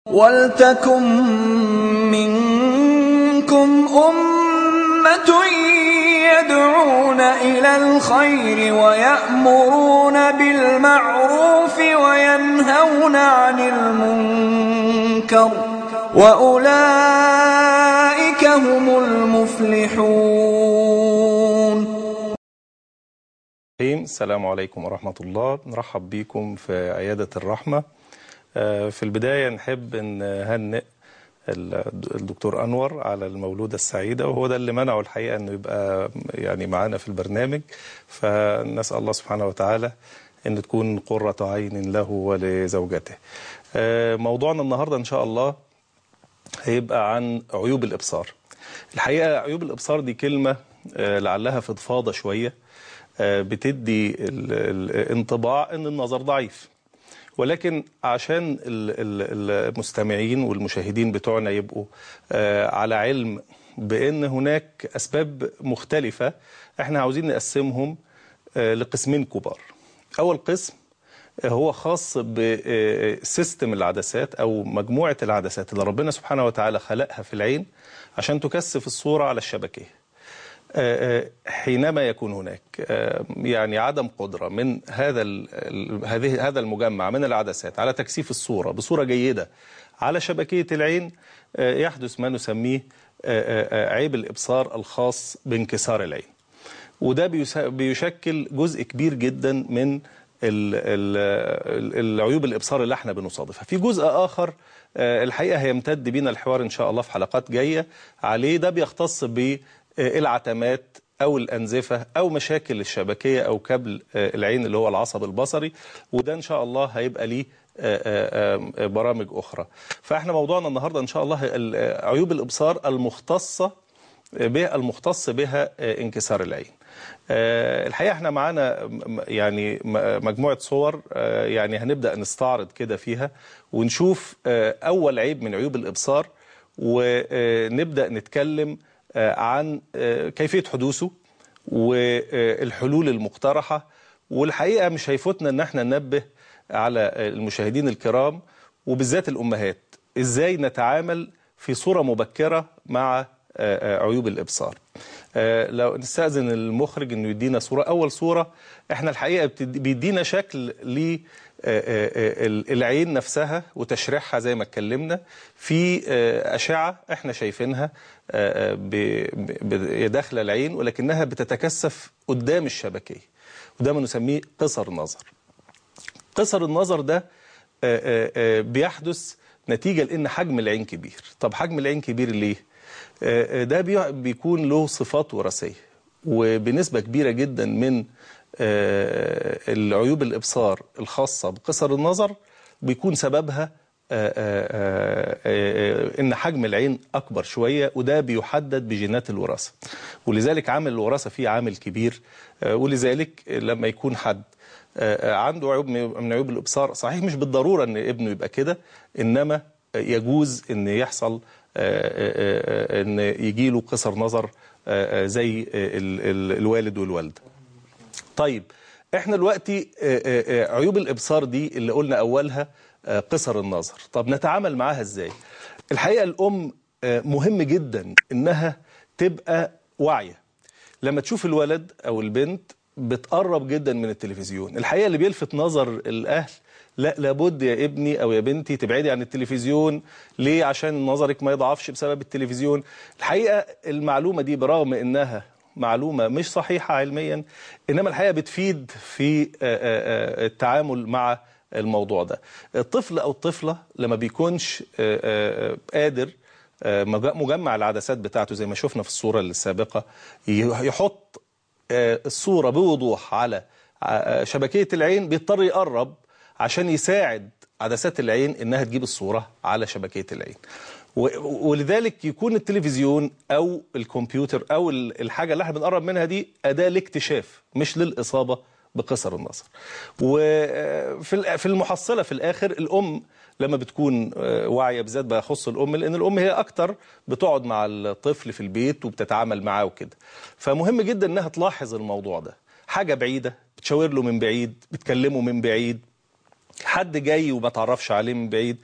وَلْتَكُن مِّنكُمْ أُمَّةٌ يَدْعُونَ إِلَى الْخَيْرِ وَيَأْمُرُونَ بِالْمَعْرُوفِ وَيَنْهَوْنَ عَنِ الْمُنكَرِ ۚ وَأُولَٰئِكَ هُمُ الْمُفْلِحُونَ السلام عليكم ورحمة الله نرحب بكم في عيادة الرحمة في البداية نحب نهنئ الدكتور أنور على المولودة السعيدة وهو ده اللي منعه الحقيقة أنه يبقى يعني معانا في البرنامج فنسأل الله سبحانه وتعالى أن تكون قرة عين له ولزوجته موضوعنا النهاردة إن شاء الله هيبقى عن عيوب الإبصار الحقيقة عيوب الإبصار دي كلمة لعلها فضفاضة شوية بتدي الانطباع ان النظر ضعيف ولكن عشان المستمعين والمشاهدين بتوعنا يبقوا على علم بان هناك اسباب مختلفة احنا عاوزين نقسمهم لقسمين كبار اول قسم هو خاص بسيستم العدسات او مجموعة العدسات اللي ربنا سبحانه وتعالى خلقها في العين عشان تكثف الصورة على الشبكية حينما يكون هناك يعني عدم قدرة من هذا هذه هذا المجمع من العدسات على تكثيف الصورة بصورة جيدة على شبكية العين يحدث ما نسميه عيب الإبصار الخاص بانكسار العين وده بيشكل جزء كبير جدا من العيوب الإبصار اللي احنا بنصادفها في جزء آخر الحقيقة هيمتد بينا الحوار إن شاء الله في حلقات جاية عليه ده بيختص ب العتمات أو الأنزفة أو مشاكل الشبكية أو كبل العين اللي هو العصب البصري وده إن شاء الله هيبقى ليه برامج أخرى فإحنا موضوعنا النهاردة إن شاء الله عيوب الإبصار المختصة بها المختص بها انكسار العين الحقيقة احنا معانا يعني مجموعة صور يعني هنبدأ نستعرض كده فيها ونشوف أول عيب من عيوب الإبصار ونبدأ نتكلم عن كيفية حدوثه والحلول المقترحة والحقيقة مش هيفوتنا ان احنا ننبه على المشاهدين الكرام وبالذات الأمهات ازاي نتعامل في صورة مبكرة مع عيوب الإبصار لو نستأذن المخرج انه يدينا صورة أول صورة احنا الحقيقة بيدينا شكل ل العين نفسها وتشريحها زي ما اتكلمنا في أشعة احنا شايفينها داخل العين ولكنها بتتكثف قدام الشبكية وده ما نسميه قصر نظر قصر النظر ده بيحدث نتيجة لأن حجم العين كبير طب حجم العين كبير ليه؟ ده بيكون له صفات وراثية وبنسبة كبيرة جدا من العيوب الإبصار الخاصة بقصر النظر بيكون سببها ان حجم العين اكبر شوية وده بيحدد بجينات الوراثة ولذلك عامل الوراثة فيه عامل كبير ولذلك لما يكون حد عنده عيوب من عيوب الابصار صحيح مش بالضرورة ان ابنه يبقى كده انما يجوز ان يحصل ان يجي له قصر نظر زي الوالد والوالده طيب احنا دلوقتي عيوب الابصار دي اللي قلنا اولها قصر النظر طب نتعامل معاها ازاي الحقيقة الام مهم جدا انها تبقى واعية لما تشوف الولد او البنت بتقرب جدا من التلفزيون الحقيقة اللي بيلفت نظر الاهل لا لابد يا ابني او يا بنتي تبعدي عن التلفزيون ليه عشان نظرك ما يضعفش بسبب التلفزيون الحقيقة المعلومة دي برغم انها معلومة مش صحيحة علميا انما الحقيقة بتفيد في التعامل مع الموضوع ده الطفل او الطفلة لما بيكونش قادر مجمع العدسات بتاعته زي ما شفنا في الصورة السابقة يحط الصورة بوضوح على شبكية العين بيضطر يقرب عشان يساعد عدسات العين انها تجيب الصورة على شبكية العين ولذلك يكون التلفزيون او الكمبيوتر او الحاجة اللي احنا بنقرب منها دي اداة لاكتشاف مش للاصابة بقصر النظر وفي المحصلة في الاخر الام لما بتكون واعية بالذات بيخص الام لان الام هي اكتر بتقعد مع الطفل في البيت وبتتعامل معاه وكده فمهم جدا انها تلاحظ الموضوع ده حاجة بعيدة بتشاور له من بعيد بتكلمه من بعيد حد جاي وما تعرفش عليه من بعيد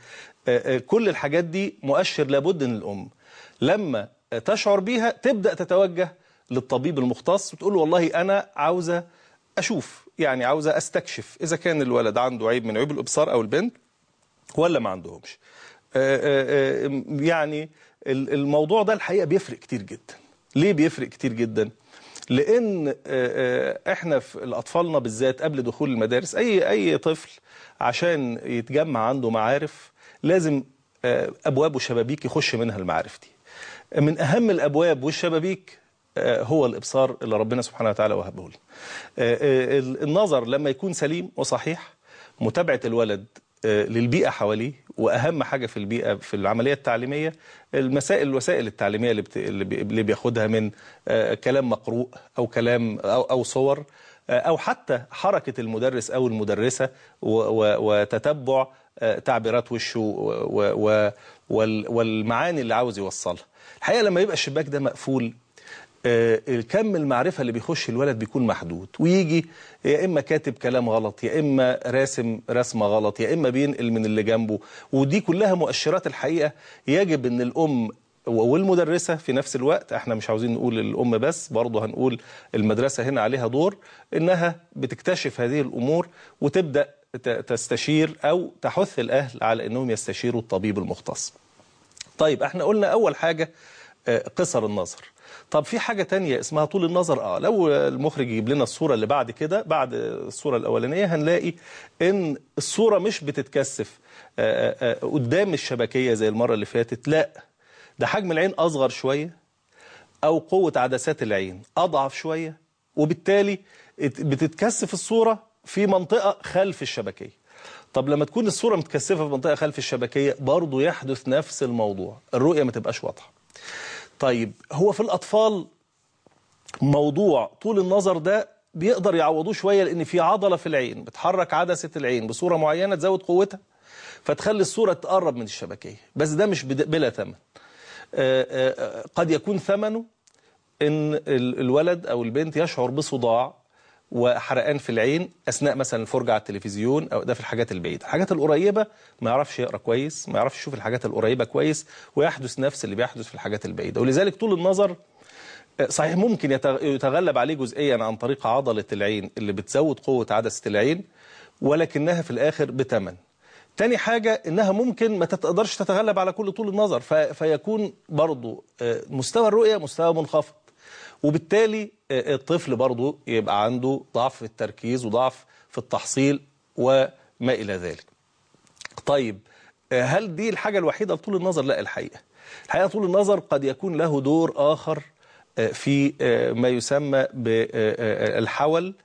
آه، آه، كل الحاجات دي مؤشر لابد ان الام لما آه، تشعر بيها تبدا تتوجه للطبيب المختص وتقول له والله انا عاوزه اشوف يعني عاوزه استكشف اذا كان الولد عنده عيب من عيوب الابصار او البنت ولا ما عندهمش آه، آه، آه، يعني ال- الموضوع ده الحقيقه بيفرق كتير جدا ليه بيفرق كتير جدا لان آه، آه، احنا في الاطفالنا بالذات قبل دخول المدارس اي اي طفل عشان يتجمع عنده معارف لازم آه، ابواب وشبابيك يخش منها المعارف دي من اهم الابواب والشبابيك آه، هو الابصار اللي ربنا سبحانه وتعالى وهبه لنا آه، آه، النظر لما يكون سليم وصحيح متابعه الولد آه، للبيئه حواليه واهم حاجه في البيئه في العمليه التعليميه المسائل الوسائل التعليميه اللي, بت... اللي بي- اللي بياخدها من آه، كلام مقروء او كلام او, أو صور آه، او حتى حركه المدرس او المدرسه و... و... وتتبع آه، تعبيرات وشه و... و... و... وال... والمعاني اللي عاوز يوصلها الحقيقه لما يبقى الشباك ده مقفول آه، الكم المعرفة اللي بيخش الولد بيكون محدود ويجي يا إما كاتب كلام غلط يا إما راسم رسمة غلط يا إما بينقل من اللي جنبه ودي كلها مؤشرات الحقيقة يجب أن الأم والمدرسة في نفس الوقت احنا مش عاوزين نقول الأم بس برضه هنقول المدرسة هنا عليها دور إنها بتكتشف هذه الأمور وتبدأ ت- تستشير أو تحث الأهل على أنهم يستشيروا الطبيب المختص طيب احنا قلنا اول حاجة آه، قصر النظر طب في حاجة تانية اسمها طول النظر اه لو المخرج يجيب لنا الصورة اللي بعد كده بعد الصورة الاولانية هنلاقي ان الصورة مش بتتكثف آه، آه، آه، قدام الشبكية زي المرة اللي فاتت لا ده حجم العين اصغر شوية او قوة عدسات العين اضعف شوية وبالتالي ات- بتتكثف الصورة في منطقة خلف الشبكية طب لما تكون الصورة متكثفة في منطقة خلف الشبكية برضو يحدث نفس الموضوع الرؤية ما تبقاش واضحة طيب هو في الأطفال موضوع طول النظر ده بيقدر يعوضوه شوية لأن في عضلة في العين بتحرك عدسة العين بصورة معينة تزود قوتها فتخلي الصورة تقرب من الشبكية بس ده مش بد- بلا ثمن آه، آه، قد يكون ثمنه ان ال- الولد او البنت يشعر بصداع وحرقان في العين اثناء مثلا الفرجه على التلفزيون او ده في الحاجات البعيده الحاجات القريبه ما يعرفش يقرا كويس ما يعرفش يشوف الحاجات القريبه كويس ويحدث نفس اللي بيحدث في الحاجات البعيده ولذلك طول النظر آه، صحيح ممكن يتغ- يتغلب عليه جزئيا عن طريق عضله العين اللي بتزود قوه عدسه العين ولكنها في الاخر بتمن تاني حاجة إنها ممكن ما تقدرش تتغلب على كل طول النظر ف- فيكون برضو آه، مستوى الرؤية مستوى منخفض وبالتالي آه، الطفل برضو يبقى عنده ضعف في التركيز وضعف في التحصيل وما إلى ذلك طيب آه، هل دي الحاجة الوحيدة لطول النظر؟ لا الحقيقة الحقيقة طول النظر قد يكون له دور آخر آه، في آه، ما يسمى بالحول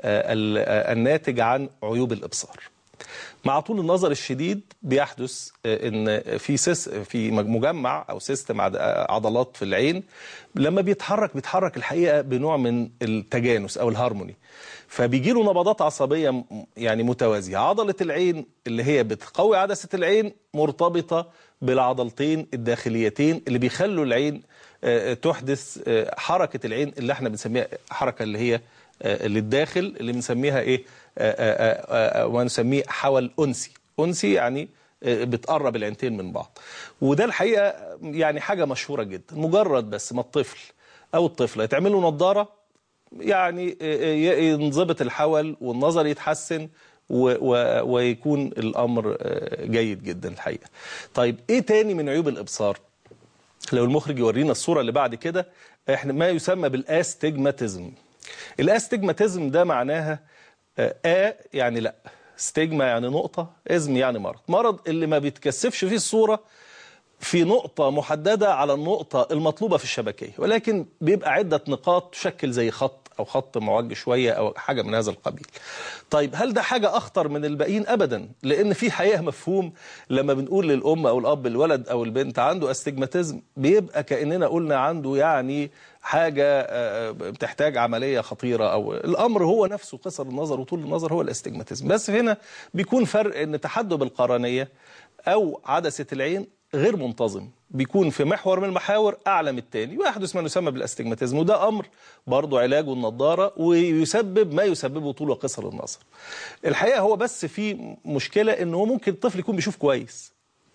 الناتج عن عيوب الإبصار مع طول النظر الشديد بيحدث آه، ان في سيس في مجمع او سيستم عض- عضلات في العين لما بيتحرك بيتحرك الحقيقه بنوع من التجانس او الهارموني فبيجي له نبضات عصبيه م- يعني متوازيه عضله العين اللي هي بتقوي عدسه العين مرتبطه بالعضلتين الداخليتين اللي بيخلوا العين آه، تحدث آه، حركه العين اللي احنا بنسميها حركه اللي هي آه، للداخل اللي بنسميها ايه آه، آه، آه، آه، ونسميه حول انسي انسي يعني آه، بتقرب العينتين من بعض وده الحقيقه يعني حاجه مشهوره جدا مجرد بس ما الطفل او الطفله يتعمل له نظاره يعني آه، آه، ينضبط الحول والنظر يتحسن و- و- ويكون الامر آه، جيد جدا الحقيقه طيب ايه تاني من عيوب الابصار لو المخرج يورينا الصورة اللي بعد كده احنا ما يسمى بالاستجماتيزم الاستجماتيزم ده معناها آه، آ يعني لا ستيجما يعني نقطة ازم يعني مرض مرض اللي ما بيتكثفش فيه الصورة في نقطة محددة على النقطة المطلوبة في الشبكية ولكن بيبقى عدة نقاط تشكل زي خط أو خط معوج شوية أو حاجة من هذا القبيل طيب هل ده حاجة أخطر من الباقيين أبدا لأن في حقيقة مفهوم لما بنقول للأم أو الأب الولد أو البنت عنده استجماتيزم بيبقى كأننا قلنا عنده يعني حاجة آه، بتحتاج عملية خطيرة أو الأمر هو نفسه قصر النظر وطول النظر هو الاستجماتيزم بس هنا بيكون فرق أن تحدب القرنية أو عدسة العين غير منتظم بيكون في محور من المحاور أعلى من التاني ويحدث ما يسمى بالاستجماتيزم وده أمر برضه علاجه النضارة ويسبب ما يسببه طول وقصر النظر الحقيقة هو بس في مشكلة أنه ممكن الطفل يكون بيشوف كويس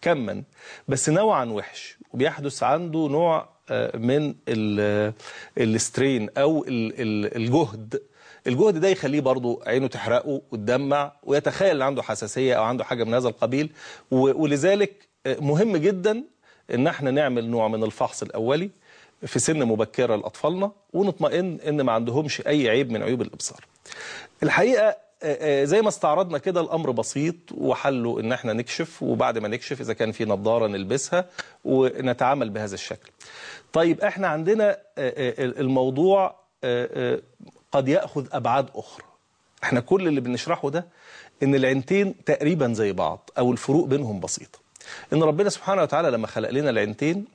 كما بس نوعا وحش وبيحدث عنده نوع آه، من ال- السترين او ال- ال- الجهد الجهد ده يخليه برضه عينه تحرقه وتدمع ويتخيل ان عنده حساسيه او عنده حاجه من هذا القبيل و- ولذلك آه، مهم جدا ان احنا نعمل نوع من الفحص الاولي في سن مبكره لاطفالنا ونطمئن ان ما عندهمش اي عيب من عيوب الابصار. الحقيقه آه، آه، زي ما استعرضنا كده الامر بسيط وحله ان احنا نكشف وبعد ما نكشف اذا كان في نظاره نلبسها ونتعامل بهذا الشكل. طيب احنا عندنا آه، آه، الموضوع آه، آه، قد ياخذ ابعاد اخرى. احنا كل اللي بنشرحه ده ان العينتين تقريبا زي بعض او الفروق بينهم بسيطه. ان ربنا سبحانه وتعالى لما خلق لنا العينتين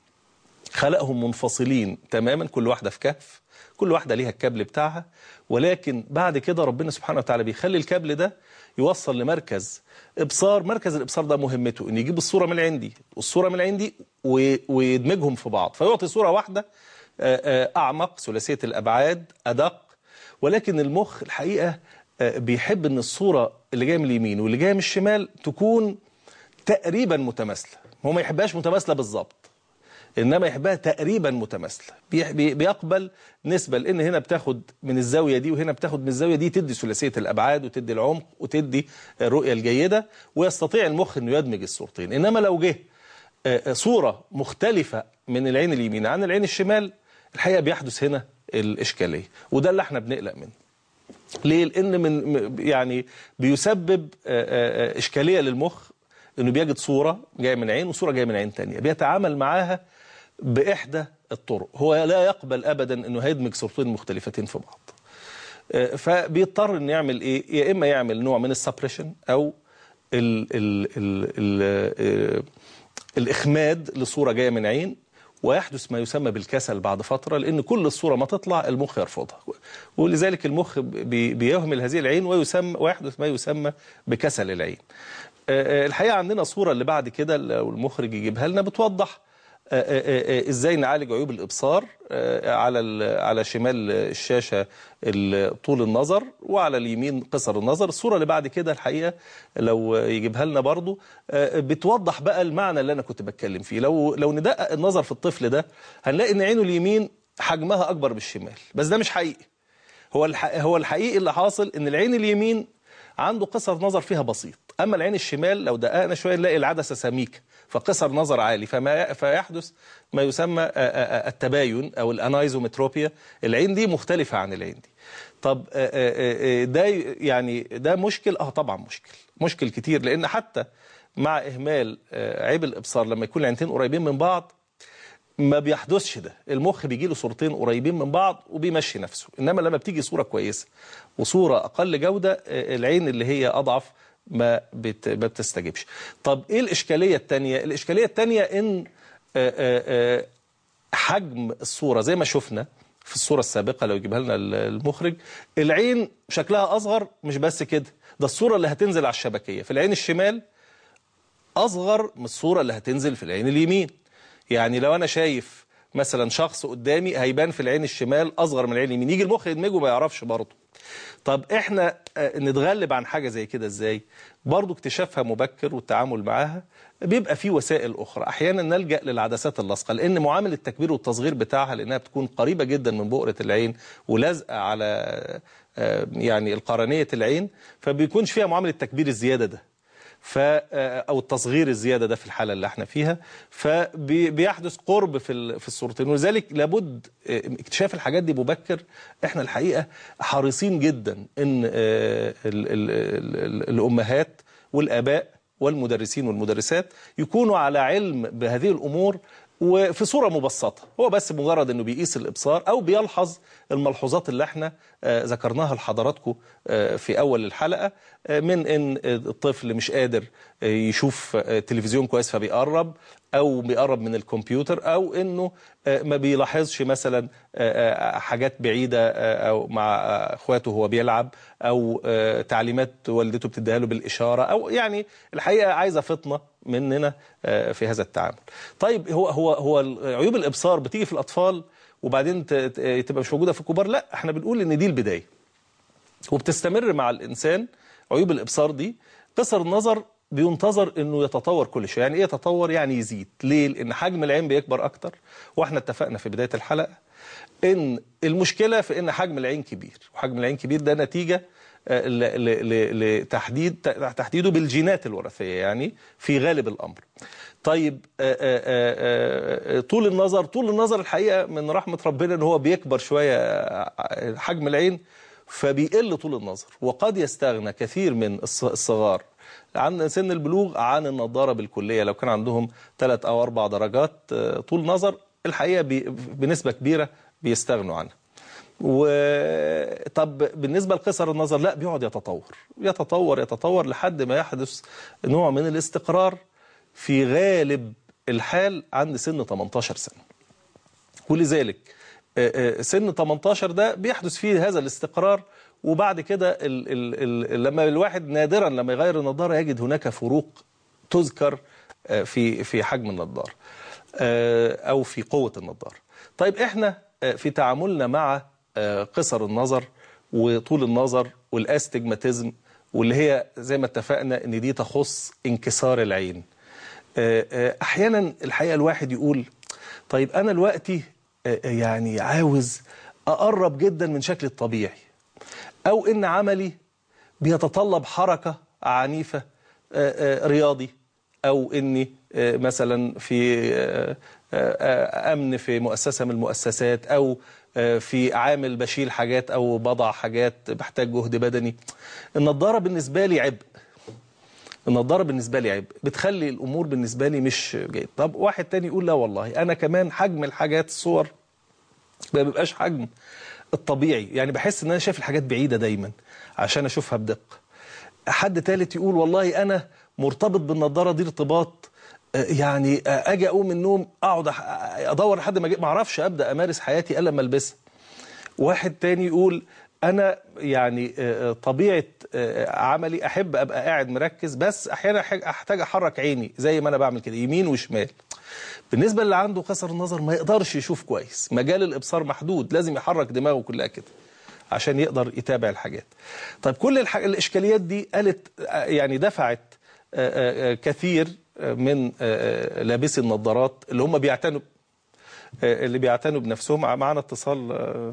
خلقهم منفصلين تماما كل واحدة في كهف كل واحدة ليها الكابل بتاعها ولكن بعد كده ربنا سبحانه وتعالى بيخلي الكابل ده يوصل لمركز ابصار مركز الابصار ده مهمته ان يجيب الصوره من عندي والصوره من عندي و- ويدمجهم في بعض فيعطي صوره واحده آه، آه، اعمق ثلاثيه الابعاد ادق ولكن المخ الحقيقه آه، بيحب ان الصوره اللي جايه من اليمين واللي جايه من الشمال تكون تقريبا متماثله هو ما يحبهاش متماثله بالظبط انما يحبها تقريبا متماثله بيح- بي- بيقبل نسبه لان هنا بتاخد من الزاويه دي وهنا بتاخد من الزاويه دي تدي ثلاثيه الابعاد وتدي العمق وتدي الرؤيه الجيده ويستطيع المخ انه يدمج الصورتين انما لو جه آه، آه، صوره مختلفه من العين اليمين عن العين الشمال الحقيقه بيحدث هنا الاشكاليه وده اللي احنا بنقلق منه ليه؟ لأن من م- يعني بيسبب آه، آه، آه، إشكالية للمخ إنه بيجد صورة جاية من عين وصورة جاية من عين تانية بيتعامل معاها بإحدى الطرق هو لا يقبل أبدا إنه هيدمج صورتين مختلفتين في بعض آه، فبيضطر إنه يعمل إيه؟ يا إما يعمل نوع من السبريشن أو ال ال ال ال آه، الإخماد لصورة جاية من عين ويحدث ما يسمى بالكسل بعد فترة لأن كل الصورة ما تطلع المخ يرفضها ولذلك المخ بي- بيهمل هذه العين ويسمى ويحدث ما يسمى بكسل العين آه، آه، الحقيقة عندنا صورة اللي بعد كده لو المخرج يجيبها لنا بتوضح آه، آه، آه، ازاي نعالج عيوب الابصار آه، على ال- على شمال الشاشه ال- طول النظر وعلى اليمين قصر النظر الصوره اللي بعد كده الحقيقه لو يجيبها لنا برضو آه، بتوضح بقى المعنى اللي انا كنت بتكلم فيه لو لو ندقق النظر في الطفل ده هنلاقي ان عينه اليمين حجمها اكبر بالشمال بس ده مش حقيقي هو الح... هو الحقيقي اللي حاصل ان العين اليمين عنده قصر نظر فيها بسيط اما العين الشمال لو دققنا شويه نلاقي العدسه سميكه فقصر نظر عالي فما فيحدث ما يسمى آه، آه، آه، التباين او الانايزومتروبيا العين دي مختلفه عن العين دي طب آه، آه، آه، ده يعني ده مشكل اه طبعا مشكل مشكل كتير لان حتى مع اهمال آه، عيب الابصار لما يكون العينتين قريبين من بعض ما بيحدثش ده المخ بيجي له صورتين قريبين من بعض وبيمشي نفسه انما لما بتيجي صوره كويسه وصوره اقل جوده آه، العين اللي هي اضعف ما بت ما بتستجيبش طب ايه الاشكاليه الثانيه الاشكاليه الثانيه ان آه، آه، آه، حجم الصوره زي ما شفنا في الصوره السابقه لو يجيبها لنا المخرج العين شكلها اصغر مش بس كده ده الصوره اللي هتنزل على الشبكيه في العين الشمال اصغر من الصوره اللي هتنزل في العين اليمين يعني لو انا شايف مثلا شخص قدامي هيبان في العين الشمال اصغر من العين اليمين يجي المخ يدمجه ما يعرفش برضه طب احنا آه، نتغلب عن حاجه زي كده ازاي برضه اكتشافها مبكر والتعامل معاها بيبقى في وسائل اخرى احيانا نلجا للعدسات اللاصقه لان معامل التكبير والتصغير بتاعها لانها بتكون قريبه جدا من بؤره العين ولازقه على آه، يعني القرنيه العين فبيكونش فيها معامله التكبير الزياده ده ف او التصغير الزياده ده في الحاله اللي احنا فيها فبيحدث قرب في ال- في الصورتين ولذلك لابد اه، اكتشاف الحاجات دي مبكر احنا الحقيقه حريصين جدا ان اه، ال- ال- ال- ال- الامهات والاباء والمدرسين والمدرسات يكونوا على علم بهذه الامور وفي صورة مبسطة هو بس مجرد انه بيقيس الابصار او بيلحظ الملحوظات اللي احنا آه، ذكرناها لحضراتكم آه، في اول الحلقة آه، من ان الطفل مش قادر آه، يشوف آه، تلفزيون كويس فبيقرب او بيقرب من الكمبيوتر او انه آه، ما بيلاحظش مثلا آه، آه، حاجات بعيدة آه، او مع آه، اخواته وهو بيلعب او آه، تعليمات والدته بتديها له بالاشارة او يعني الحقيقة عايزة فطنة مننا آه، في هذا التعامل طيب هو هو هو عيوب الابصار بتيجي في الاطفال وبعدين ت- ت- تبقى مش موجوده في الكبار لا احنا بنقول ان دي البدايه وبتستمر مع الانسان عيوب الابصار دي قصر النظر بينتظر انه يتطور كل شويه يعني ايه يتطور يعني يزيد ليه لان حجم العين بيكبر اكتر واحنا اتفقنا في بدايه الحلقه ان المشكله في ان حجم العين كبير وحجم العين كبير ده نتيجه آه، ل- ل- ل- لتحديد تحديده بالجينات الوراثيه يعني في غالب الامر طيب آه، آه، آه، آه، طول النظر طول النظر الحقيقه من رحمه ربنا ان هو بيكبر شويه آه، حجم العين فبيقل طول النظر وقد يستغنى كثير من الص- الصغار عن سن البلوغ عن النضاره بالكليه لو كان عندهم ثلاث او اربع درجات آه، طول نظر الحقيقه بي- بنسبه كبيره بيستغنوا عنها. و طب بالنسبه لقصر النظر لا بيقعد يتطور يتطور يتطور لحد ما يحدث نوع من الاستقرار في غالب الحال عند سن 18 سنه. ولذلك آه، آه، سن 18 ده بيحدث فيه هذا الاستقرار وبعد كده ال ال ال لما الواحد نادرا لما يغير النظاره يجد هناك فروق تذكر آه، في في حجم النظاره آه، او في قوه النظاره. طيب احنا آه، في تعاملنا مع آه، قصر النظر وطول النظر والاستجماتيزم واللي هي زي ما اتفقنا ان دي تخص انكسار العين. آه، آه، احيانا الحقيقه الواحد يقول طيب انا دلوقتي آه، آه، يعني عاوز اقرب جدا من شكلي الطبيعي او ان عملي بيتطلب حركه عنيفه آه، آه، رياضي او اني آه، مثلا في آه، آه، امن في مؤسسه من المؤسسات او آه، في عامل بشيل حاجات او بضع حاجات بحتاج جهد بدني النضاره بالنسبه لي عبء النضاره بالنسبه لي عيب بتخلي الامور بالنسبه لي مش جيد طب واحد تاني يقول لا والله انا كمان حجم الحاجات الصور ما بيبقاش حجم الطبيعي يعني بحس ان انا شايف الحاجات بعيده دايما عشان اشوفها بدقه حد تالت يقول والله انا مرتبط بالنضاره دي ارتباط آه، يعني آه، اجي اقوم من النوم اقعد أح- ادور لحد ما أجي- ما اعرفش ابدا امارس حياتي الا لما البسها واحد تاني يقول انا يعني آه، طبيعه آه، عملي احب ابقى قاعد مركز بس احيانا أحتاج- احتاج احرك عيني زي ما انا بعمل كده يمين وشمال بالنسبه اللي عنده قصر النظر ما يقدرش يشوف كويس مجال الابصار محدود لازم يحرك دماغه كلها كده عشان يقدر يتابع الحاجات طيب كل الح... الاشكاليات دي قالت آه، يعني دفعت آه، آه، آه، كثير آه، من آه، آه، لابسي النظارات اللي هم بيعتنوا آه، اللي بيعتنوا بنفسهم معانا اتصال آه،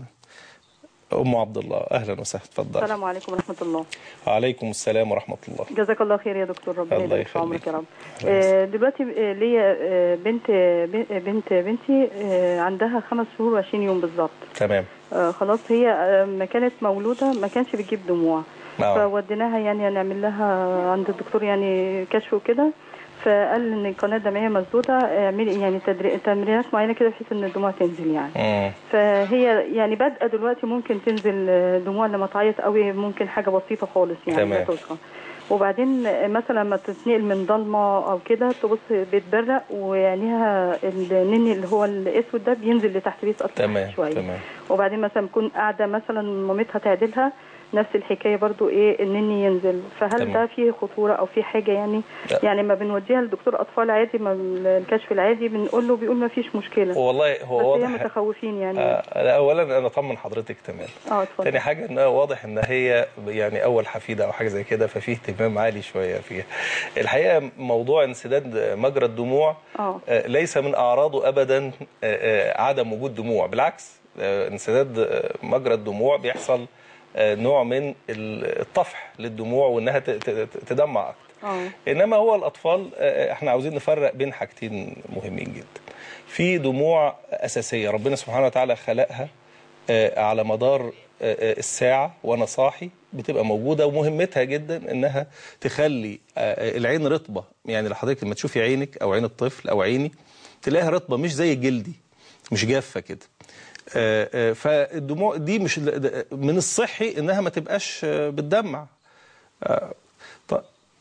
ام عبد الله اهلا وسهلا اتفضل السلام عليكم ورحمة الله وعليكم السلام ورحمه الله جزاك الله خير يا دكتور ربنا الله يبارك في عمرك يخليك. يا رب آه، دلوقتي آه، ليا آه، بنت بن- بنت بنتي آه، عندها خمس شهور وعشرين يوم بالظبط تمام آه، خلاص هي آه، ما كانت مولودة ما كانش بتجيب دموع نعم. فوديناها يعني نعمل لها عند الدكتور يعني كشف وكده فقال ان القناه الدمعيه مسدوده اعملي يعني تدري- تمرينات معينه كده بحيث ان الدموع تنزل يعني مم. فهي يعني بادئه دلوقتي ممكن تنزل آه، دموع لما تعيط قوي ممكن حاجه بسيطه خالص يعني تمام. لا تذكر وبعدين آه، مثلا لما تتنقل من ضلمه او كده تبص بتبرق وعينيها النني اللي هو الاسود ده بينزل لتحت بيسقط تمام تحت شويه تمام وبعدين مثلا بتكون قاعده مثلا مامتها تعدلها نفس الحكايه برضو ايه النني ينزل فهل تمام. ده فيه خطوره او فيه حاجه يعني لا. يعني ما بنوديها لدكتور اطفال عادي ما الكشف العادي بنقول له بيقول ما فيش مشكله والله هو بس هي واضح متخوفين يعني آه لا، اولا انا اطمن حضرتك تمام اه اتفضل تاني حاجة ان واضح ان هي يعني اول حفيدة او حاجة زي كده ففيه اهتمام عالي شوية فيها الحقيقة موضوع انسداد مجرى الدموع اه آه، ليس من اعراضه ابدا آه، آه، عدم وجود دموع بالعكس آه، انسداد آه، مجرى الدموع بيحصل آه، نوع من ال- الطفح للدموع وانها ت- ت- تدمع اكتر اه انما هو الاطفال آه، احنا عاوزين نفرق بين حاجتين مهمين جدا في دموع اساسيه ربنا سبحانه وتعالى خلقها آه، على مدار آه، آه، الساعه وانا صاحي بتبقى موجوده ومهمتها جدا انها تخلي آه، العين رطبه يعني لحضرتك لما تشوفي عينك او عين الطفل او عيني تلاقيها رطبه مش زي الجلدي مش جافه كده آه، آه، فالدموع دي مش من الصحي انها ما تبقاش آه، بتدمع آه، ط-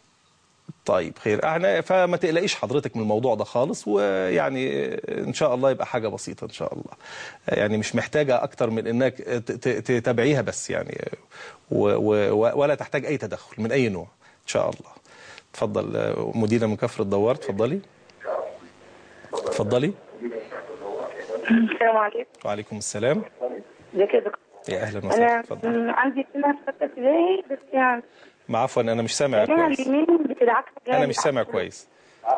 طيب خير احنا فما تقلقيش حضرتك من الموضوع ده خالص ويعني ان شاء الله يبقى حاجه بسيطه ان شاء الله يعني مش محتاجه اكتر من انك ت- ت- تتابعيها بس يعني و و ولا تحتاج اي تدخل من اي نوع ان شاء الله اتفضل مديره من كفر الدوار اتفضلي اتفضلي السلام عليكم وعليكم السلام ازيك يا دكتور يا اهلا وسهلا انا اتفضل م- عندي سنة في ستة ابتدائي بس يعني عفوا انا مش سامع عينيها كويس اليمين بت... بتدعك انا مش سامع كويس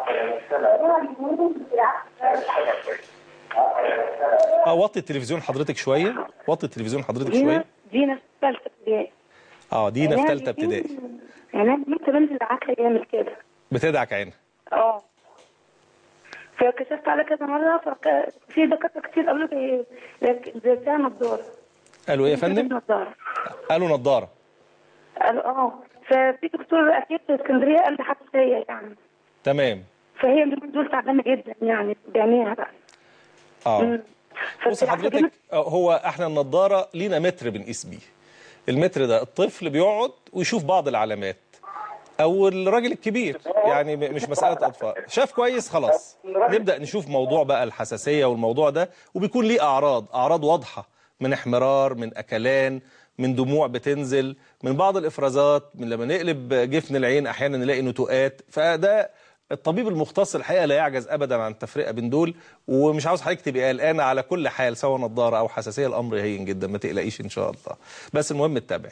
اه وطي التلفزيون حضرتك شويه وطي التلفزيون حضرتك دينا شويه دينا في ثالثه ابتدائي اه دينا في عينيها ثالثه اليمين- ابتدائي عينيها اليمين كمان بتدعكها جامد كده بتدعك عينها اه فكشفت على كذا مرة فك... في دكاترة كتير قالوا لي لك- زي بتاع نضارة قالوا ايه يا فندم نضارة قالوا نضاره قالوا اه ففي دكتور أكيد في اسكندرية قال لي حساسية يعني تمام فهي اليومين دول تعبانة جدا يعني بعينيها بقى اه مم. بص فبتدعك حضرتك جامد. آه، هو احنا النضاره لينا متر بنقيس بيه المتر ده الطفل بيقعد ويشوف بعض العلامات او الراجل الكبير يعني م- مش مساله اطفال شاف كويس خلاص نبدا نشوف موضوع بقى الحساسيه والموضوع ده وبيكون ليه اعراض اعراض واضحه من احمرار من اكلان من دموع بتنزل من بعض الافرازات من لما نقلب جفن العين احيانا نلاقي نتوءات فده الطبيب المختص الحقيقه لا يعجز ابدا عن التفرقه بين دول ومش عاوز حضرتك تبقى قلقانه على كل حال سواء نضاره او حساسيه الامر هين جدا ما تقلقيش ان شاء الله بس المهم تتابعي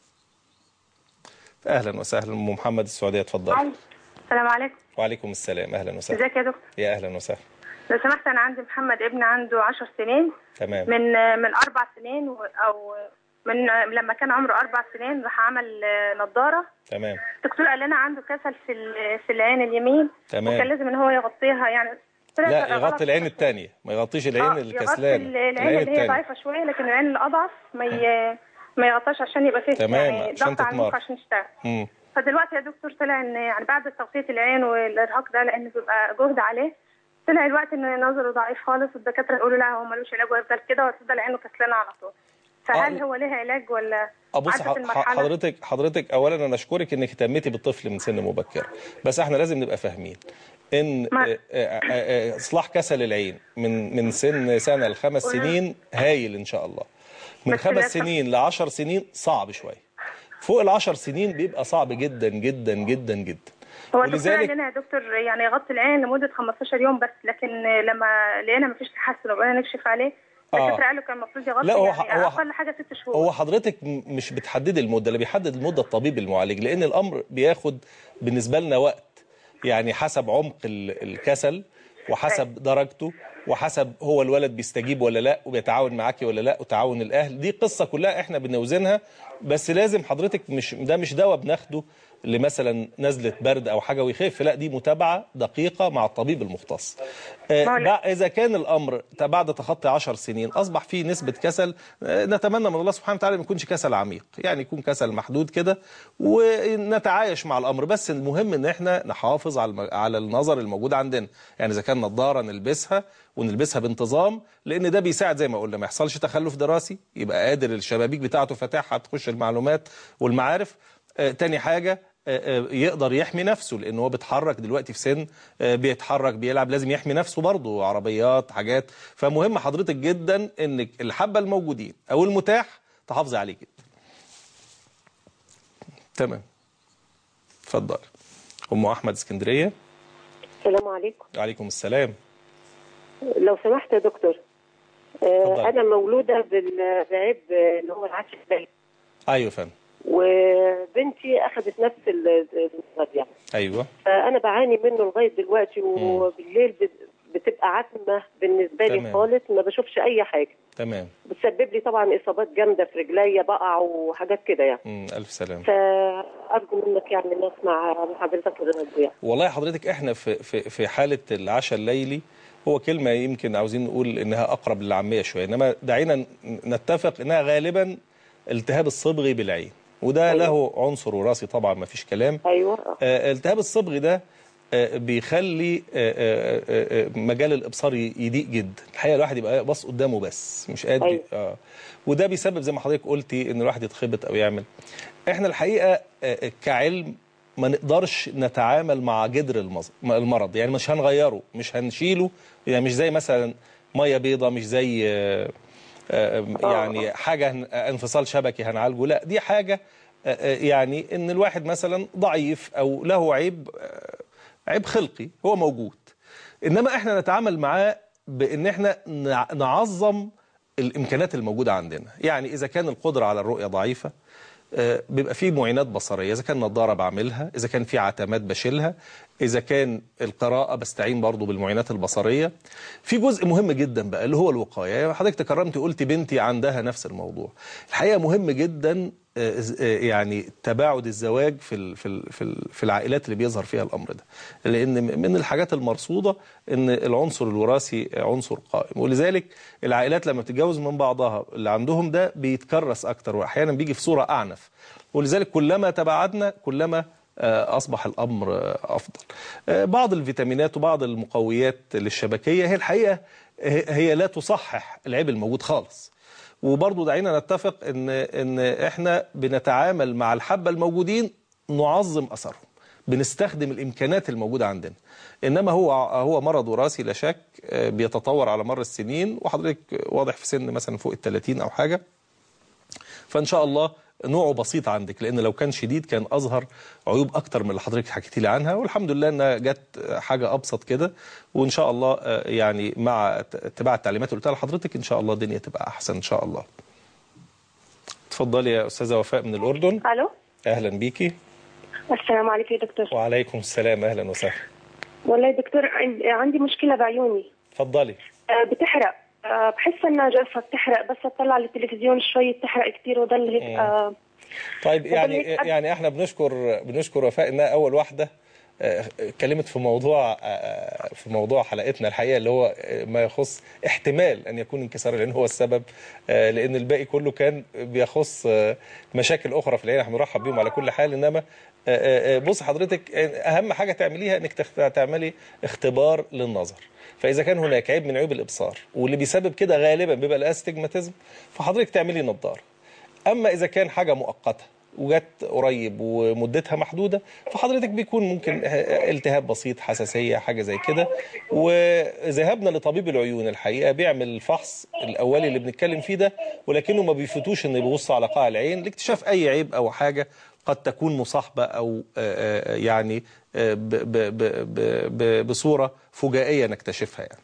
اهلا وسهلا ام محمد السعوديه اتفضلي السلام عليكم وعليكم السلام اهلا وسهلا ازيك يا دكتور يا اهلا وسهلا لو سمحت انا عندي محمد ابن عنده 10 سنين تمام من من اربع سنين و- او من لما كان عمره اربع سنين راح عمل آه، نظاره تمام الدكتور قال لنا عنده كسل في ال- في العين اليمين تمام. وكان لازم ان هو يغطيها يعني طلع لا غلط. يغطي العين الثانيه ما يغطيش العين آه، يغطي الكسلانه ال- العين اللي هي ضعيفه شويه لكن العين الاضعف ما ي... ما يغطاش عشان يبقى فيه تمام، يعني عشان ضغط على المخ تتمر. عشان يشتغل مم. فدلوقتي يا دكتور طلع ان يعني بعد تغطيه العين والارهاق ده لان بيبقى جهد عليه طلع الوقت ان نظره ضعيف خالص والدكاتره يقولوا لا هو ملوش علاج ويفضل كده وتفضل عينه كسلانه على طول فهل آه. هو ليه علاج ولا ابص عدت ح- المرحلة؟ حضرتك حضرتك اولا انا اشكرك انك اهتميتي بالطفل من سن مبكره بس احنا لازم نبقى فاهمين ان ما- آه، آه، آه، اصلاح كسل العين من من سن سنه لخمس سنين هايل ان شاء الله من بس خمس للأسف- سنين لعشر سنين صعب شويه فوق العشر سنين بيبقى صعب جدا جدا جدا جدا هو الدكتور ولذلك قال لنا يا دكتور يعني يغطي العين لمده 15 يوم بس لكن لما لقينا مفيش تحسن وبقينا نكشف عليه آه. الدكتور قال له كان المفروض يغطي لا، هو- يعني هو- اقل حاجه ست شهور هو حضرتك م- مش بتحددي المده اللي بيحدد المده الطبيب المعالج لان الامر بياخد بالنسبه لنا وقت يعني حسب عمق ال- الكسل وحسب درجته وحسب هو الولد بيستجيب ولا لا وبيتعاون معاكي ولا لا وتعاون الاهل دي قصه كلها احنا بنوزنها بس لازم حضرتك مش ده مش دواء بناخده لمثلا نزله برد او حاجه ويخف لا دي متابعه دقيقه مع الطبيب المختص آه، ما هو لا. بع- إذا كان الأمر بعد تخطي 10 سنين أصبح فيه نسبة كسل آه، نتمنى من الله سبحانه وتعالى ما يكونش كسل عميق يعني يكون كسل محدود كده ونتعايش مع الأمر بس المهم إن إحنا نحافظ على الم- على النظر الموجود عندنا يعني إذا كان نظارة نلبسها ونلبسها بانتظام لأن ده بيساعد زي ما قلنا ما يحصلش تخلف دراسي يبقى قادر الشبابيك بتاعته فاتحة تخش المعلومات والمعارف آه، تاني حاجة آه، آه، يقدر يحمي نفسه لان هو بيتحرك دلوقتي في سن آه، بيتحرك بيلعب لازم يحمي نفسه برضه عربيات حاجات فمهم حضرتك جدا انك الحبه الموجودين او المتاح تحافظي عليه جدا تمام اتفضل ام احمد اسكندريه السلام عليكم وعليكم السلام لو سمحت يا دكتور اتفضل. آه انا مولوده بال- بعيب آه، اللي هو العكس البين ايوه يا فندم وبنتي اخذت نفس ال- المرض يعني ايوه فانا بعاني منه لغايه دلوقتي وبالليل بت- بتبقى عتمه بالنسبه لي تمام. خالص ما بشوفش اي حاجه تمام بتسبب لي طبعا اصابات جامده في رجليا بقع وحاجات كده يعني مم. الف سلام فارجو منك يعني ان اسمع من حضرتك الرد يعني والله حضرتك احنا في في في حاله العشاء الليلي هو كلمه يمكن عاوزين نقول انها اقرب للعاميه شويه انما دعينا ن- نتفق انها غالبا التهاب الصبغي بالعين وده أيوة. له عنصر وراثي طبعا ما فيش كلام ايوه آه، التهاب الصبغ ده آه، بيخلي آه، آه، آه، آه، مجال الابصار ي- يضيق جدا الحقيقه الواحد يبقى باص قدامه بس مش قادر أيوة. اه وده بيسبب زي ما حضرتك قلتي ان الواحد يتخبط او يعمل احنا الحقيقه آه، آه، كعلم ما نقدرش نتعامل مع جذر المز- المرض يعني مش هنغيره مش هنشيله يعني مش زي مثلا ميه بيضة مش زي آه، آه، يعني حاجه هن- آه، انفصال شبكي هنعالجه لا دي حاجه آه، آه، يعني ان الواحد مثلا ضعيف او له عيب آه، عيب خلقي هو موجود انما احنا نتعامل معاه بان احنا نع- نعظم الامكانيات الموجوده عندنا يعني اذا كان القدره على الرؤيه ضعيفه آه، بيبقى فيه معينات بصريه اذا كان نظاره بعملها اذا كان في عتمات بشيلها اذا كان القراءه بستعين برضو بالمعينات البصريه في جزء مهم جدا بقى اللي هو الوقايه يعني حضرتك تكرمتي قلت بنتي عندها نفس الموضوع الحقيقه مهم جدا آه، آه، يعني تباعد الزواج في ال- في ال- في ال- في العائلات اللي بيظهر فيها الامر ده لان من الحاجات المرصوده ان العنصر الوراثي عنصر قائم ولذلك العائلات لما بتتجوز من بعضها اللي عندهم ده بيتكرس اكتر واحيانا بيجي في صوره اعنف ولذلك كلما تباعدنا كلما آه، أصبح الأمر آه، أفضل آه، بعض الفيتامينات وبعض المقويات للشبكية هي الحقيقة هي هي لا تصحح العيب الموجود خالص وبرضه دعينا نتفق ان ان احنا بنتعامل مع الحبه الموجودين نعظم اثرهم بنستخدم الامكانات الموجوده عندنا انما هو هو مرض وراثي لا شك آه، بيتطور على مر السنين وحضرتك واضح في سن مثلا فوق ال 30 او حاجه فان شاء الله نوعه بسيط عندك لان لو كان شديد كان اظهر عيوب اكتر من اللي حضرتك حكيتي لي عنها والحمد لله انها جت حاجه ابسط كده وان شاء الله آه، يعني مع اتباع التعليمات اللي قلتها لحضرتك ان شاء الله الدنيا تبقى احسن ان شاء الله اتفضلي يا استاذه وفاء من الاردن الو اهلا بيكي السلام عليكم يا دكتور وعليكم السلام اهلا وسهلا والله يا دكتور عن- عندي مشكله بعيوني اتفضلي آه، بتحرق آه، بحس انها جافه بتحرق بس اطلع على التلفزيون شوي بتحرق كثير وضل هيك آه، طيب يعني هيك أب- يعني احنا بنشكر بنشكر وفاء انها اول واحده آه، اتكلمت في موضوع آه، في موضوع حلقتنا الحقيقه اللي هو آه، ما يخص احتمال ان يكون انكسار العين هو السبب آه، لان الباقي كله كان بيخص آه، مشاكل اخرى في العين احنا بنرحب بيهم على كل حال انما آه، آه، بص حضرتك آه، اهم حاجه تعمليها انك تخت- تعملي اختبار للنظر فاذا كان هناك عيب من عيوب الابصار واللي بيسبب كده غالبا بيبقى الاستجماتيزم فحضرتك تعملي نظاره اما اذا كان حاجه مؤقته وجت قريب ومدتها محدوده فحضرتك بيكون ممكن التهاب بسيط حساسيه حاجه زي كده وذهابنا لطبيب العيون الحقيقه بيعمل الفحص الاولي اللي بنتكلم فيه ده ولكنه ما بيفوتوش انه يبص على قاع العين لاكتشاف اي عيب او حاجه قد تكون مصاحبه او آه، آه، يعني آه، ب- ب- ب- ب- ب- بصوره فجائيه نكتشفها يعني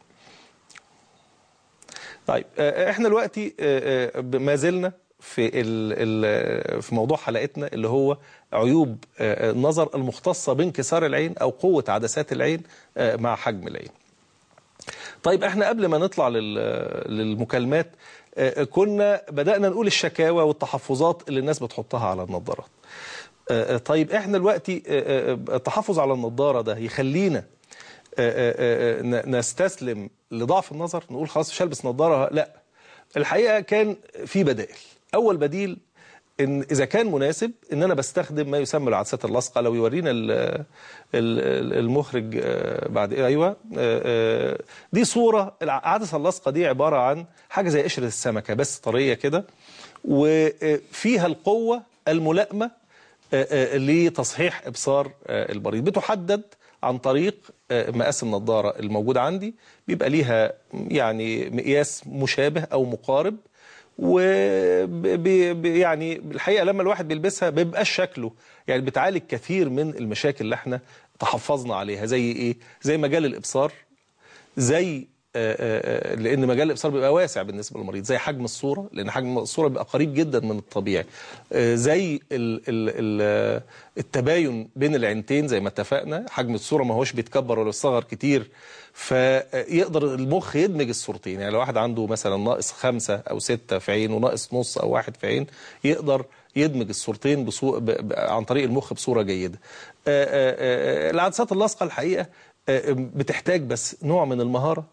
طيب آه، احنا دلوقتي آه، آه، ما زلنا في ال ال في موضوع حلقتنا اللي هو عيوب آه، النظر المختصه بانكسار العين او قوه عدسات العين آه، مع حجم العين. طيب احنا قبل ما نطلع لل- للمكالمات آه، كنا بدأنا نقول الشكاوى والتحفظات اللي الناس بتحطها على النظارات. آه، آه، طيب احنا دلوقتي آه، آه، التحفظ على النظاره ده يخلينا آه، آه، آه، ن- نستسلم لضعف النظر نقول خلاص مش هلبس نظاره لا الحقيقه كان في بدائل اول بديل ان اذا كان مناسب ان انا بستخدم ما يسمى العدسات اللاصقه لو يورينا ال- ال- المخرج آه، بعد ايوه آه، آه، دي صوره العدسه اللاصقه دي عباره عن حاجه زي قشره السمكه بس طريه كده وفيها القوه الملائمه آه، آه، لتصحيح ابصار آه، المريض بتحدد عن طريق آه، مقاس النضاره الموجود عندي بيبقى ليها يعني مقياس مشابه او مقارب و ب- ب- يعني الحقيقه لما الواحد بيلبسها بيبقاش شكله يعني بتعالج كثير من المشاكل اللي احنا تحفظنا عليها زي ايه زي مجال الابصار زي آه، آه، آه، لان مجال الابصار بيبقى واسع بالنسبه للمريض زي حجم الصوره لان حجم الصوره بيبقى قريب جدا من الطبيعي آه، زي ال ال ال التباين بين العينتين زي ما اتفقنا حجم الصوره ما هوش بيتكبر ولا يصغر كتير فيقدر المخ يدمج الصورتين يعني لو واحد عنده مثلا ناقص خمسة أو ستة في عين وناقص نص أو واحد في عين يقدر يدمج الصورتين بصو... ب... ب... عن طريق المخ بصورة جيدة آه، آه، آه، العدسات اللاصقة الحقيقة آه، بتحتاج بس نوع من المهارة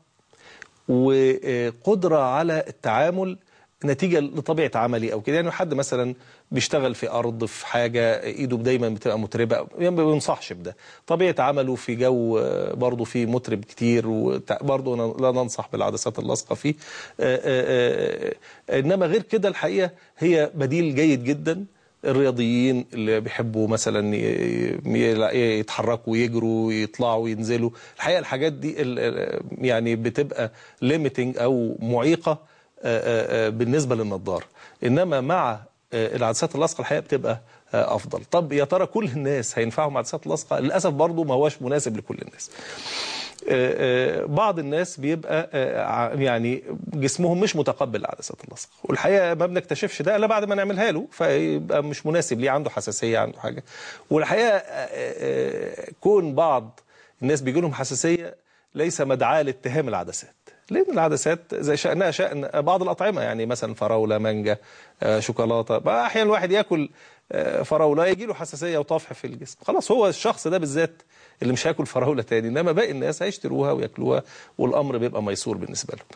وقدرة على التعامل نتيجة لطبيعة عملي أو كده يعني حد مثلا بيشتغل في أرض في حاجة إيده دايما بتبقى متربة يعني ما بينصحش بده طبيعة عمله في جو آه، برضه في مترب كتير وبرضه لا ننصح بالعدسات اللاصقة فيه آه، آه، آه، إنما غير كده الحقيقة هي بديل جيد جدا الرياضيين اللي بيحبوا مثلا ي- ي- يتحركوا يجروا يطلعوا ينزلوا الحقيقه الحاجات دي ال- ال- يعني بتبقى ليميتنج او معيقه آه، آه، آه، بالنسبه للنضاره انما مع آه، العدسات اللاصقه الحقيقه بتبقى آه، افضل طب يا ترى كل الناس هينفعهم عدسات لاصقه للاسف برضو ما هوش مناسب لكل الناس آه، آه، بعض الناس بيبقى آه، ع- يعني جسمهم مش متقبل لعدسات اللصق والحقيقه ما بنكتشفش ده الا بعد ما نعملها له فيبقى مش مناسب ليه عنده حساسيه عنده حاجه والحقيقه آه، آه، كون بعض الناس بيجي لهم حساسيه ليس مدعاه لاتهام العدسات لان العدسات زي شانها شان بعض الاطعمه يعني مثلا فراوله مانجا آه، شوكولاته بقى احيانا الواحد ياكل آه، فراوله يجي له حساسيه وطفح في الجسم خلاص هو الشخص ده بالذات اللي مش هياكل فراوله تاني انما باقي الناس هيشتروها وياكلوها والامر بيبقى ميسور بالنسبه لهم.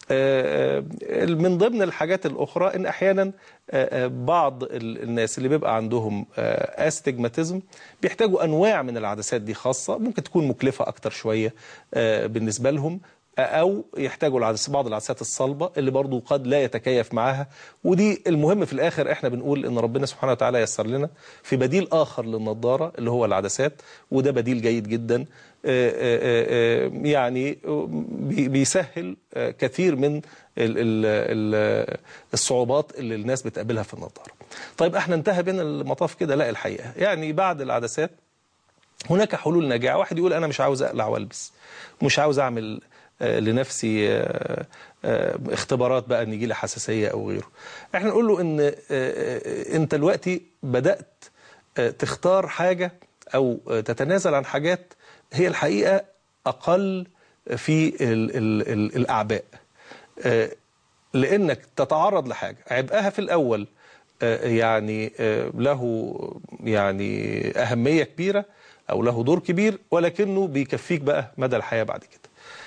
آه، آه، من ضمن الحاجات الاخرى ان احيانا آه، آه، بعض ال- الناس اللي بيبقى عندهم آه، استجماتيزم بيحتاجوا انواع من العدسات دي خاصه ممكن تكون مكلفه اكتر شويه آه، بالنسبه لهم او يحتاجوا العدس بعض العدسات الصلبه اللي برضو قد لا يتكيف معاها ودي المهم في الاخر احنا بنقول ان ربنا سبحانه وتعالى يسر لنا في بديل اخر للنضاره اللي هو العدسات وده بديل جيد جدا آه، آه، آه، يعني بي- بيسهل آه، كثير من ال- ال- ال- الصعوبات اللي الناس بتقابلها في النضاره. طيب احنا انتهى بين المطاف كده لا الحقيقه يعني بعد العدسات هناك حلول ناجعه واحد يقول انا مش عاوز اقلع والبس مش عاوز اعمل آه، لنفسي آه، آه، اختبارات بقى ان يجي لي حساسيه او غيره احنا نقول له ان آه، آه، انت دلوقتي بدات آه، تختار حاجه او آه، تتنازل عن حاجات هي الحقيقه اقل في ال ال ال الاعباء آه، لانك تتعرض لحاجه عبئها في الاول آه، يعني آه، له يعني اهميه كبيره او له دور كبير ولكنه بيكفيك بقى مدى الحياه بعد كده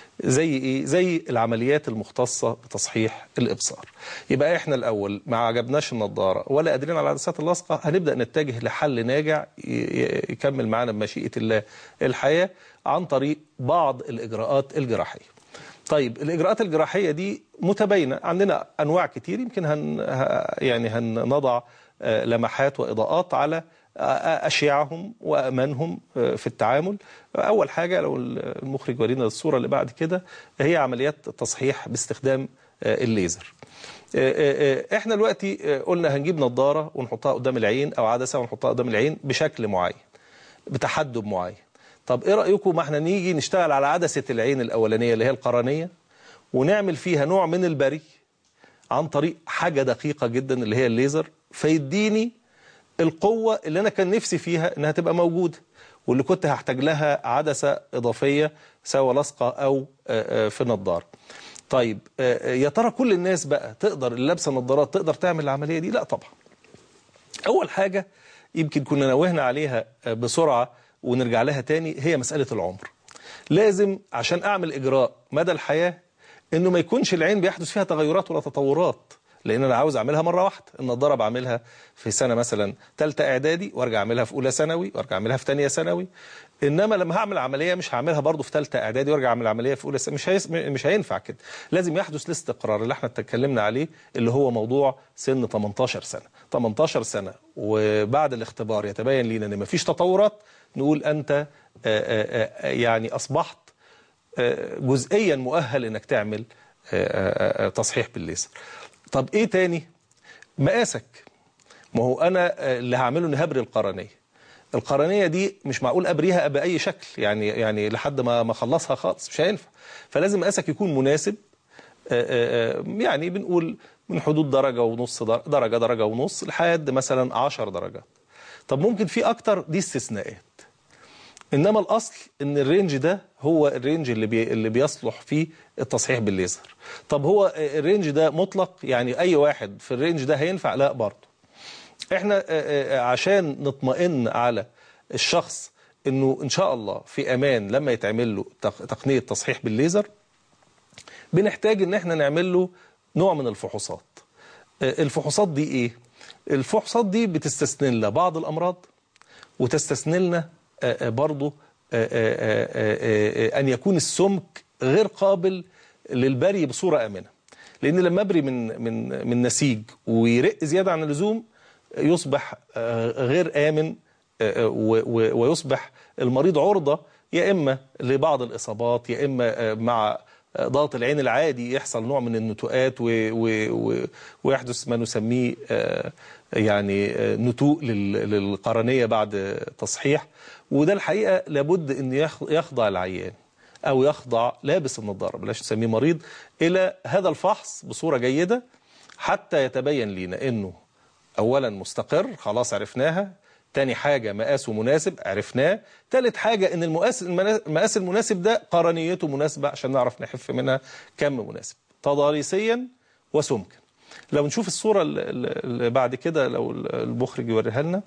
زي ايه زي العمليات المختصه بتصحيح الابصار يبقى احنا الاول ما عجبناش النضاره ولا قادرين على العدسات اللاصقه هنبدا نتجه لحل ناجع ي- ي- يكمل معانا بمشيئه الله الحياه عن طريق بعض الاجراءات الجراحيه طيب الاجراءات الجراحيه دي متباينه عندنا انواع كتير يمكن هن ه- يعني هنضع آه، لمحات واضاءات على آه، اشياعهم وامانهم آه، في التعامل اول حاجه لو المخرج ورينا الصوره اللي بعد كده هي عمليات تصحيح باستخدام آه، الليزر آه، آه، آه، احنا دلوقتي آه، قلنا هنجيب نظاره ونحطها قدام العين او عدسه ونحطها قدام العين بشكل معين بتحدب معين طب ايه رايكم ما احنا نيجي نشتغل على عدسه العين الاولانيه اللي هي القرنيه ونعمل فيها نوع من البري عن طريق حاجه دقيقه جدا اللي هي الليزر فيديني القوه اللي انا كان نفسي فيها انها تبقى موجوده واللي كنت هحتاج لها عدسه اضافيه سواء لاصقه او آه، آه، في نظاره طيب آه، آه، يا ترى كل الناس بقى تقدر اللي لابسه نظارات تقدر تعمل العمليه دي لا طبعا أول حاجة يمكن كنا نوهنا عليها بسرعة ونرجع لها تاني هي مسألة العمر لازم عشان أعمل إجراء مدى الحياة إنه ما يكونش العين بيحدث فيها تغيرات ولا تطورات لأن أنا عاوز أعملها مرة واحدة النضارة بعملها في سنة مثلا ثالثة إعدادي وأرجع أعملها في أولى ثانوي وأرجع أعملها في ثانية ثانوي إنما لما هعمل عملية مش هعملها برضه في ثالثة إعدادي وأرجع أعمل عملية في أولى ثانوي مش هيس... مش هينفع كده لازم يحدث الاستقرار اللي احنا اتكلمنا عليه اللي هو موضوع سن 18 سنة 18 سنة وبعد الاختبار يتبين لينا ان مفيش تطورات نقول انت آه، آه، آه، يعني اصبحت آه، جزئيا مؤهل انك تعمل آه، آه، آه، تصحيح بالليزر طب ايه تاني مقاسك ما هو انا آه، اللي هعمله اني هبري القرنيه القرنيه دي مش معقول ابريها باي شكل يعني يعني لحد ما ما اخلصها خالص مش هينفع فلازم مقاسك يكون مناسب آه، آه، آه، يعني بنقول من حدود درجه ونص در- درجه درجه ونص لحد مثلا 10 درجات طب ممكن في اكتر دي استثناءات انما الاصل ان الرينج ده هو الرينج اللي بي اللي بيصلح فيه التصحيح بالليزر طب هو الرينج ده مطلق يعني اي واحد في الرينج ده هينفع لا برضه احنا آه، آه، عشان نطمئن على الشخص انه ان شاء الله في امان لما يتعمل له تق- تقنيه تصحيح بالليزر بنحتاج ان احنا نعمل له نوع من الفحوصات آه، الفحوصات دي ايه الفحوصات دي بتستثني لنا بعض الامراض وتستثني لنا آه، آه، برضو آه، آه، آه، آه، آه، ان يكون السمك غير قابل للبري بصوره امنه لان لما ابري من من من نسيج ويرق زياده عن اللزوم يصبح آه، غير امن آه، آه، و- و- ويصبح المريض عرضه يا اما لبعض الاصابات يا اما آه، مع ضغط العين العادي يحصل نوع من النتوءات و و و ويحدث ما نسميه آه، يعني آه، نتوء لل- للقرنية بعد تصحيح وده الحقيقة لابد أن يخ- يخضع العيان او يخضع لابس النظاره بلاش نسميه مريض الى هذا الفحص بصوره جيده حتى يتبين لينا انه اولا مستقر خلاص عرفناها تاني حاجة مقاسه مناسب عرفناه تالت حاجة ان المقاس المقاس المناسب ده قرنيته مناسبة عشان نعرف نحف منها كم مناسب تضاريسيا وسمكا لو نشوف الصورة اللي بعد كده لو المخرج يوريها لنا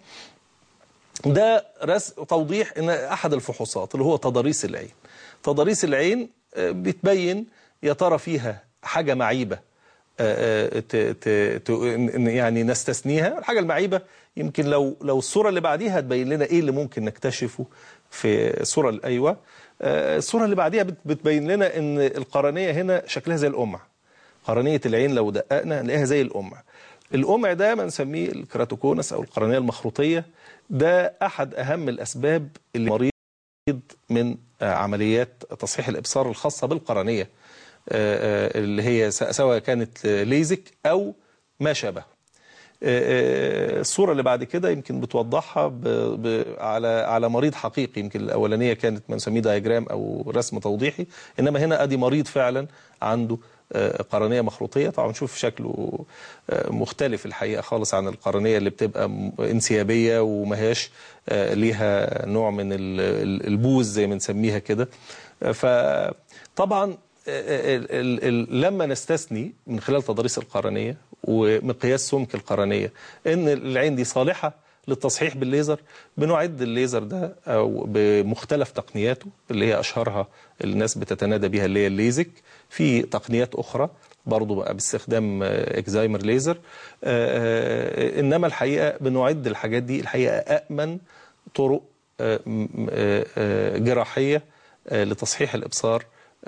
ده رسم توضيح ان احد الفحوصات اللي هو تضاريس العين تضاريس العين آه، بتبين يا ترى فيها حاجة معيبة آه، آه، ت- ت- ت- إن- يعني نستثنيها الحاجة المعيبة يمكن لو لو الصورة اللي بعديها تبين لنا ايه اللي ممكن نكتشفه في الصورة الايوه آه، الصورة اللي بعديها بت- بتبين لنا ان القرنية هنا شكلها زي القمع قرنية العين لو دققنا نلاقيها زي القمع القمع ده بنسميه الكراتوكونس او القرنية المخروطية ده احد اهم الاسباب اللي المريض من آه، عمليات تصحيح الابصار الخاصة بالقرنية آه، آه، اللي هي س- سواء كانت ليزك او ما شابه آه، آه، الصورة اللي بعد كده يمكن بتوضحها ب... ب... على على مريض حقيقي يمكن الأولانية كانت بنسميه دايجرام أو رسم توضيحي إنما هنا أدي مريض فعلا عنده آه، قرنية مخروطية طبعا نشوف شكله آه، مختلف الحقيقة خالص عن القرنية اللي بتبقى م- انسيابية وما هياش آه، ليها نوع من ال- ال- البوز زي ما نسميها كده آه، فطبعا ال- ال- ال- لما نستثني من خلال تضاريس القرنية ومقياس سمك القرنية ان العين دي صالحة للتصحيح بالليزر بنعد الليزر ده او بمختلف تقنياته اللي هي اشهرها الناس بتتنادى بها اللي هي الليزك في تقنيات اخرى برضه بقى باستخدام آه، اكزايمر ليزر آه، آه، انما الحقيقه بنعد الحاجات دي الحقيقه امن طرق آه، م- آه، آه، جراحيه آه، لتصحيح الابصار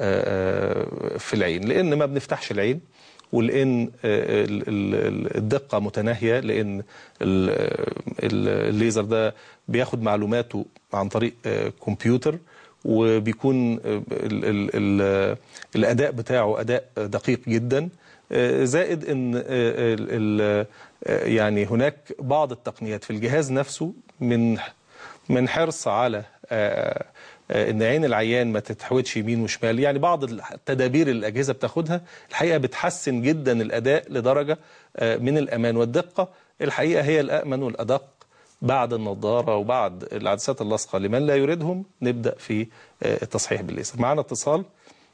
آه، في العين لان ما بنفتحش العين ولان آه، ال- ال- الدقه متناهيه لان ال- ال- الليزر ده بياخد معلوماته عن طريق آه، كمبيوتر وبيكون آه، ال- ال- ال- الاداء بتاعه اداء دقيق جدا آه، زائد ان آه، ال- ال- آه، يعني هناك بعض التقنيات في الجهاز نفسه من من حرص على آه، آه، ان عين العيان ما تتحودش يمين وشمال يعني بعض التدابير اللي الاجهزه بتاخدها الحقيقه بتحسن جدا الاداء لدرجه آه، من الامان والدقه الحقيقه هي الامن والادق بعد النظاره وبعد العدسات اللاصقه لمن لا يريدهم نبدا في آه، التصحيح بالليزر معنا اتصال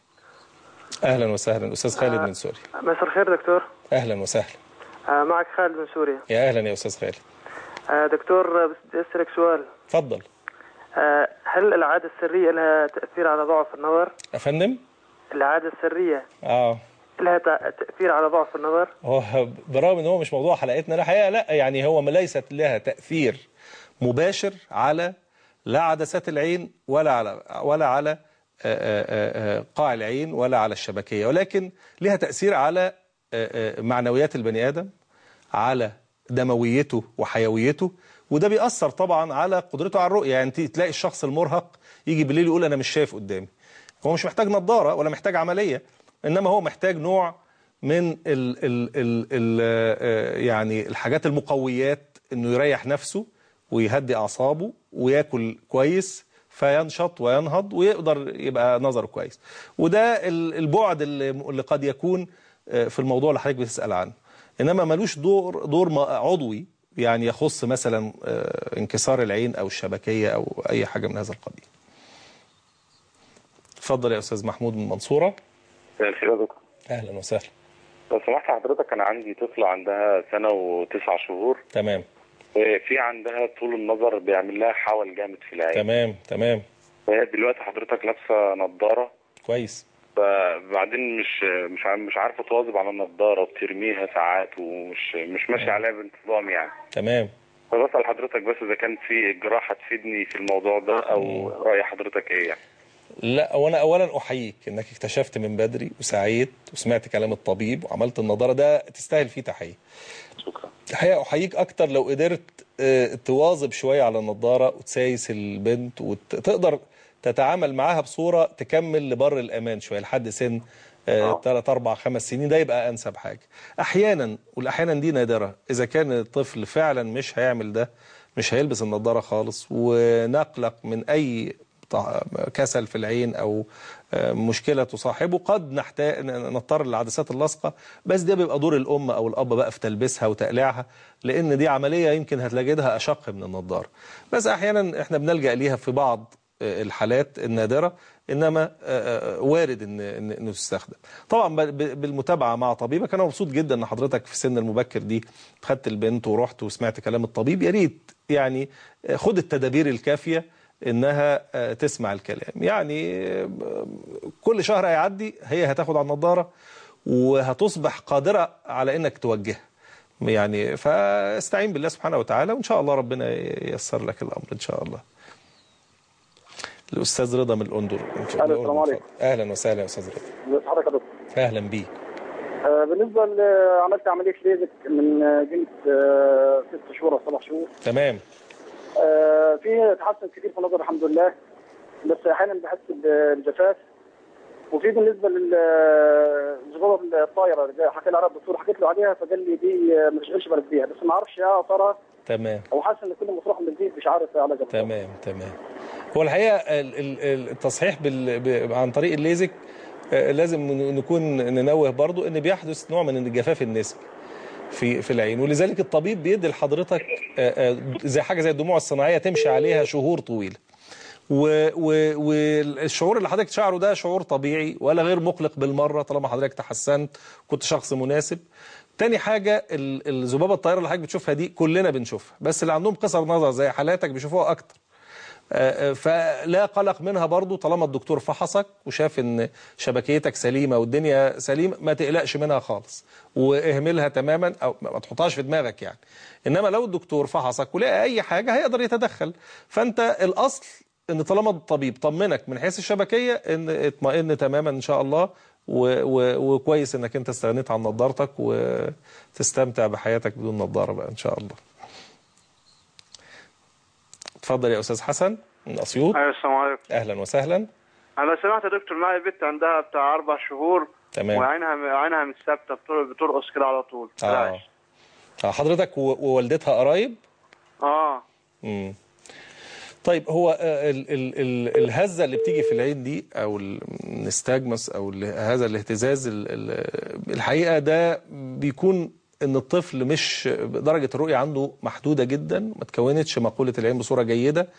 اهلا وسهلا استاذ خالد من سوريا مساء الخير دكتور اهلا وسهلا آه، معك خالد من سوريا يا اهلا يا استاذ خالد آه، دكتور آه، بس بدي اسالك سؤال اتفضل آه، هل العادة السرية لها تأثير على ضعف النظر؟ يا فندم العادة السرية اه لها تأ- تأثير على ضعف النظر؟ هو برغم ان هو مش موضوع حلقتنا لا الحقيقه لا يعني هو ما ليست لها تاثير مباشر على لا عدسات العين ولا على ولا على آه، آه، آه، قاع العين ولا على الشبكيه ولكن لها تاثير على آه، آه، معنويات البني ادم على دمويته وحيويته وده بيأثر طبعا على قدرته على الرؤيه يعني انت تلاقي الشخص المرهق يجي بالليل يقول انا مش شايف قدامي هو مش محتاج نظاره ولا محتاج عمليه انما هو محتاج نوع من ال ال ال ال آه، يعني الحاجات المقويات انه يريح نفسه ويهدي اعصابه وياكل كويس فينشط وينهض ويقدر يبقى نظره كويس وده ال- البعد اللي اللي قد يكون آه، في الموضوع اللي حضرتك بتسأل عنه انما ملوش دور دور م- عضوي يعني يخص مثلا آه، انكسار العين او الشبكيه او اي حاجه من هذا القبيل اتفضل يا استاذ محمود من المنصوره مساء الخير يا دكتور اهلا وسهلا لو سمحت حضرتك انا عندي طفله عندها سنه وتسع شهور تمام وفي عندها طول النظر بيعمل لها حول جامد في العين تمام تمام وهي دلوقتي حضرتك لابسه نظاره كويس فبعدين مش مش عارف- مش عارفه تواظب على النظاره وبترميها ساعات ومش مش ماشيه عليها بانتظام يعني تمام فبسأل حضرتك بس اذا كان في جراحه تفيدني في الموضوع ده او راي حضرتك ايه يعني لا وانا اولا احييك انك اكتشفت من بدري وسعيت وسمعت كلام الطبيب وعملت النظاره ده تستاهل فيه تحيه شكرا الحقيقه احييك اكتر لو قدرت آه، تواظب شويه على النضاره وتسايس البنت وتقدر تتعامل معاها بصوره تكمل لبر الامان شويه لحد سن ثلاث اربع خمس سنين ده يبقى انسب حاجه احيانا والاحيانا دي نادره اذا كان الطفل فعلا مش هيعمل ده مش هيلبس النضاره خالص ونقلق من اي تع- كسل في العين او آه، مشكله تصاحبه قد نحتاج نضطر للعدسات اللاصقه بس ده بيبقى دور الام او الاب بقى في تلبيسها وتقليعها لان دي عمليه يمكن هتلاقيها اشق من النضاره بس احيانا احنا بنلجا ليها في بعض آه، الحالات النادره انما آه، آه، وارد ان ان إنه تستخدم طبعا ب- ب- بالمتابعه مع طبيبك انا مبسوط جدا ان حضرتك في السن المبكر دي خدت البنت ورحت وسمعت كلام الطبيب يا ريت يعني آه، خد التدابير الكافيه انها آه، تسمع الكلام يعني آه، كل شهر هيعدي هي هتاخد على النضاره وهتصبح قادره على انك توجهها يعني فاستعين بالله سبحانه وتعالى وان شاء الله ربنا ييسر لك الامر ان شاء الله الاستاذ رضا من الاردن أهلا، السلام عليكم. اهلا وسهلا يا استاذ رضا ازي حضرتك يا دكتور اهلا بيك آه، بالنسبه ل- عملت عمليه ليزك من آه، قيمه آه، ست شهور او سبع شهور تمام آه، في تحسن كتير في النظر الحمد لله بس احيانا بحس بالجفاف وفي بالنسبه للزبوبه الطايره اللي حكى لي عليها الدكتور حكيت له عليها فقال لي دي آه، ما تشغلش بالك بيها بس ما اعرفش يا ترى تمام او حاسس ان كل ما تروح من البيت مش عارف علاجها تمام تمام هو الحقيقه ال- ال- ال- التصحيح بال... ب... عن طريق الليزك آه، لازم ن- نكون ننوه برضو ان بيحدث نوع من الجفاف النسبي في في العين ولذلك الطبيب بيدي لحضرتك آه، آه، زي حاجه زي الدموع الصناعيه تمشي عليها شهور طويله و- و- والشعور اللي حضرتك تشعره ده شعور طبيعي ولا غير مقلق بالمره طالما حضرتك تحسنت كنت شخص مناسب تاني حاجة ال- الذبابة الطائرة اللي حضرتك بتشوفها دي كلنا بنشوفها بس اللي عندهم قصر نظر زي حالاتك بيشوفوها أكتر آه، آه، فلا قلق منها برضو طالما الدكتور فحصك وشاف ان شبكيتك سليمة والدنيا سليمة ما تقلقش منها خالص واهملها تماما او ما تحطهاش في دماغك يعني انما لو الدكتور فحصك ولقى اي حاجة هيقدر يتدخل فانت الاصل ان طالما الطبيب طمنك من حيث الشبكية ان اطمئن تماما ان شاء الله و و وكويس انك انت استغنيت عن نظارتك وتستمتع بحياتك بدون نظارة بقى ان شاء الله اتفضل يا استاذ حسن من اسيوط ايوه السلام عليكم اهلا وسهلا انا سمعت يا دكتور معي بنت عندها بتاع اربع شهور تمام. وعينها عينها مش ثابته بتر- بترقص كده على طول اه آه، حضرتك و- ووالدتها قرايب اه مم. طيب هو آه، ال ال ال الهزه اللي بتيجي في العين دي او النستاجمس او ال- هذا الاهتزاز ال- ال- الحقيقه ده بيكون ان الطفل مش درجه الرؤيه عنده محدوده جدا ما تكونتش مقوله العين بصوره جيده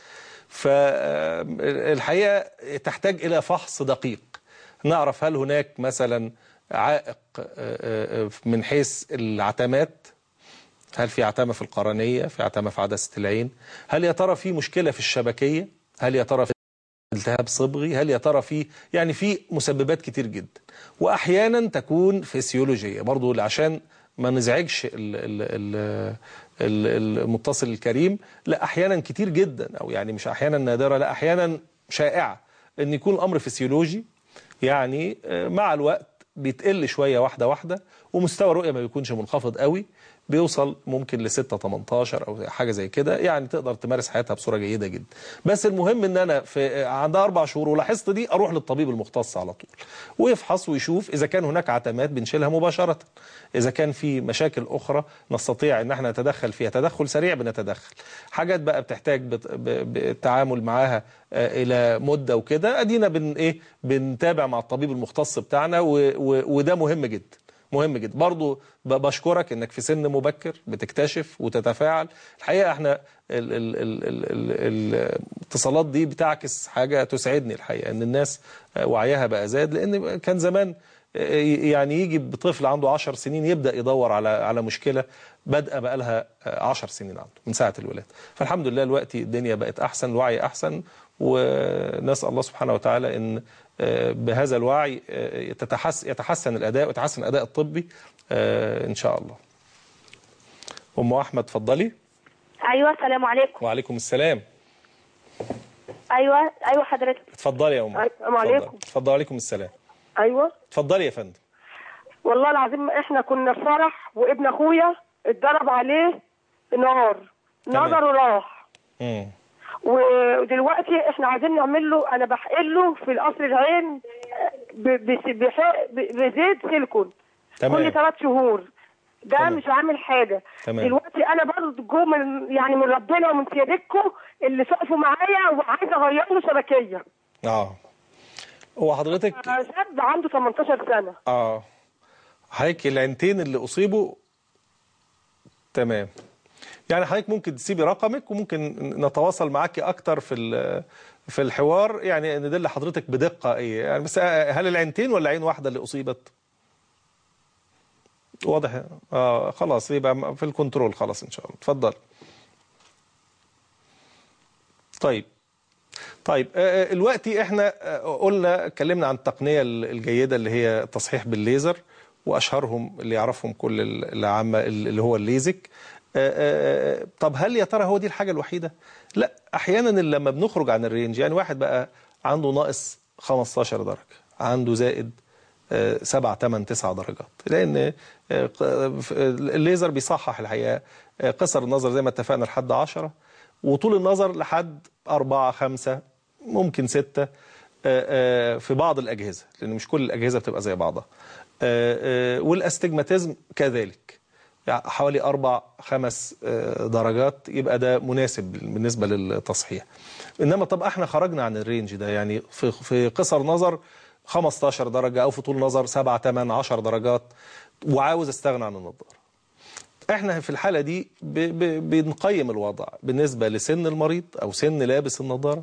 فالحقيقه تحتاج الى فحص دقيق نعرف هل هناك مثلا عائق آه، آه، من حيث العتمات هل في عتمة في القرنية في عتمة في عدسة العين هل يا ترى في مشكلة في الشبكية هل يا ترى في التهاب صبغي هل يا ترى في يعني في مسببات كتير جدا واحيانا تكون فسيولوجيه برضو عشان ما نزعجش ال- ال- ال- ال- المتصل الكريم لا احيانا كتير جدا او يعني مش احيانا نادره لا احيانا شائعه ان يكون الامر فسيولوجي يعني آه، مع الوقت بيتقل شويه واحده واحده ومستوى الرؤيه ما بيكونش منخفض قوي بيوصل ممكن ل 6 18 او حاجه زي كده يعني تقدر تمارس حياتها بصوره جيده جدا بس المهم ان انا في عندها اربع شهور ولاحظت دي اروح للطبيب المختص على طول ويفحص ويشوف اذا كان هناك عتمات بنشيلها مباشره اذا كان في مشاكل اخرى نستطيع ان احنا نتدخل فيها تدخل سريع بنتدخل حاجات بقى بتحتاج بت- ب- بالتعامل معاها آه، الى مده وكده ادينا بن ايه بنتابع مع الطبيب المختص بتاعنا و و وده مهم جدا مهم جدا برضو ب- بشكرك انك في سن مبكر بتكتشف وتتفاعل الحقيقه احنا ال ال ال ال ال الاتصالات دي بتعكس حاجه تسعدني الحقيقه ان الناس آه، وعيها بقى زاد لان كان زمان آه، يعني يجي بطفل عنده 10 سنين يبدا يدور على على مشكله بادئه بقى لها 10 سنين عنده من ساعه الولاده فالحمد لله دلوقتي الدنيا بقت احسن الوعي احسن ونسال الله سبحانه وتعالى ان آه، بهذا الوعي آه، يتحسن يتحسن الاداء ويتحسن الاداء الطبي آه، ان شاء الله ام احمد اتفضلي ايوه السلام عليكم وعليكم السلام ايوه ايوه حضرتك اتفضلي يا ام أحمد. السلام عليكم. اتفضلي. اتفضلي وعليكم السلام ايوه اتفضلي يا فندم والله العظيم احنا كنا في فرح وابن اخويا اتضرب عليه نار تمام. نظره راح مم. ودلوقتي احنا عايزين نعمل له انا بحقن له في القصر العين ب- بس- بح- ب- بزيت سيليكون تمام. كل ثلاث شهور ده تمام. مش عامل حاجه تمام. دلوقتي انا برضه جو من يعني من ربنا ومن سيادتكم اللي سقفوا معايا وعايزه اغير له شبكيه اه هو حضرتك شاب عنده 18 سنه اه حضرتك العينتين اللي اصيبوا تمام يعني حضرتك ممكن تسيبي رقمك وممكن نتواصل معاكي اكتر في ال- في الحوار يعني ندل حضرتك بدقه ايه يعني بس هل العينتين ولا عين واحده اللي اصيبت واضح اه خلاص يبقى في الكنترول خلاص ان شاء الله اتفضل طيب طيب آه، آه، دلوقتي احنا آه، قلنا اتكلمنا عن التقنيه ال- الجيده اللي هي التصحيح بالليزر واشهرهم اللي يعرفهم كل ال- العامه اللي هو الليزك آه، آه، آه، طب هل يا ترى هو دي الحاجه الوحيده لا احيانا لما بنخرج عن الرينج يعني واحد بقى عنده ناقص 15 درجه عنده زائد 7 8 9 درجات لان آه، ق- الليزر بيصحح الحقيقه آه، قصر النظر زي ما اتفقنا لحد 10 وطول النظر لحد أربعة خمسة ممكن ستة آه، آه، في بعض الأجهزة لأن مش كل الأجهزة بتبقى زي بعضها آه، آه، والأستجماتيزم كذلك يعني حوالي أربع خمس آه، درجات يبقى ده مناسب بالنسبة للتصحيح إنما طب احنا خرجنا عن الرينج ده يعني في في قصر نظر 15 درجة أو في طول نظر 7 8 10 درجات وعاوز استغنى عن النظارة احنا في الحالة دي ب ب بنقيم الوضع بالنسبة لسن المريض او سن لابس النظارة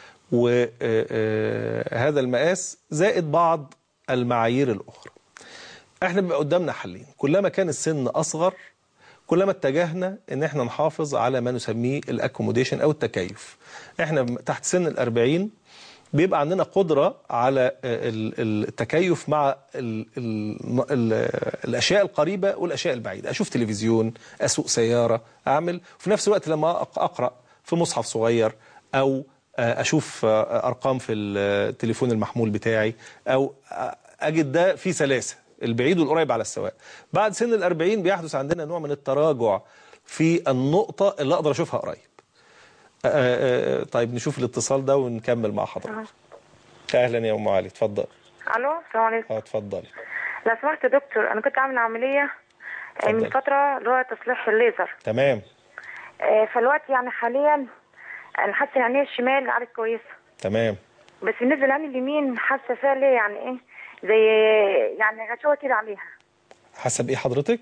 وهذا المقاس زائد بعض المعايير الاخرى احنا بيبقى قدامنا حلين كلما كان السن اصغر كلما اتجهنا ان احنا نحافظ على ما نسميه الاكوموديشن او التكيف احنا تحت سن الأربعين بيبقى عندنا قدرة على ال- ال- التكيف مع ال ال ال الأشياء القريبة والأشياء البعيدة أشوف تلفزيون أسوق سيارة أعمل وفي نفس الوقت لما أق- أقرأ في مصحف صغير أو آه، أشوف آه، أرقام في التليفون المحمول بتاعي أو آه، أجد ده في سلاسة البعيد والقريب على السواء بعد سن الأربعين بيحدث عندنا نوع من التراجع في النقطة اللي أقدر أشوفها قريب آه، آه، آه، طيب نشوف الاتصال ده ونكمل مع حضرتك اهلا يا ام علي اتفضل الو السلام عليكم اه اتفضلي لو سمحت يا دكتور انا كنت عامله عمليه آه، من اتفضل. فتره اللي هو تصليح الليزر تمام آه، فالوقت يعني حاليا انا حاسه ان عيني الشمال عادت كويسه تمام بس بالنسبه لعيني اليمين حاسه فيها ليه يعني ايه زي يعني غشوه كده عليها حسب ايه حضرتك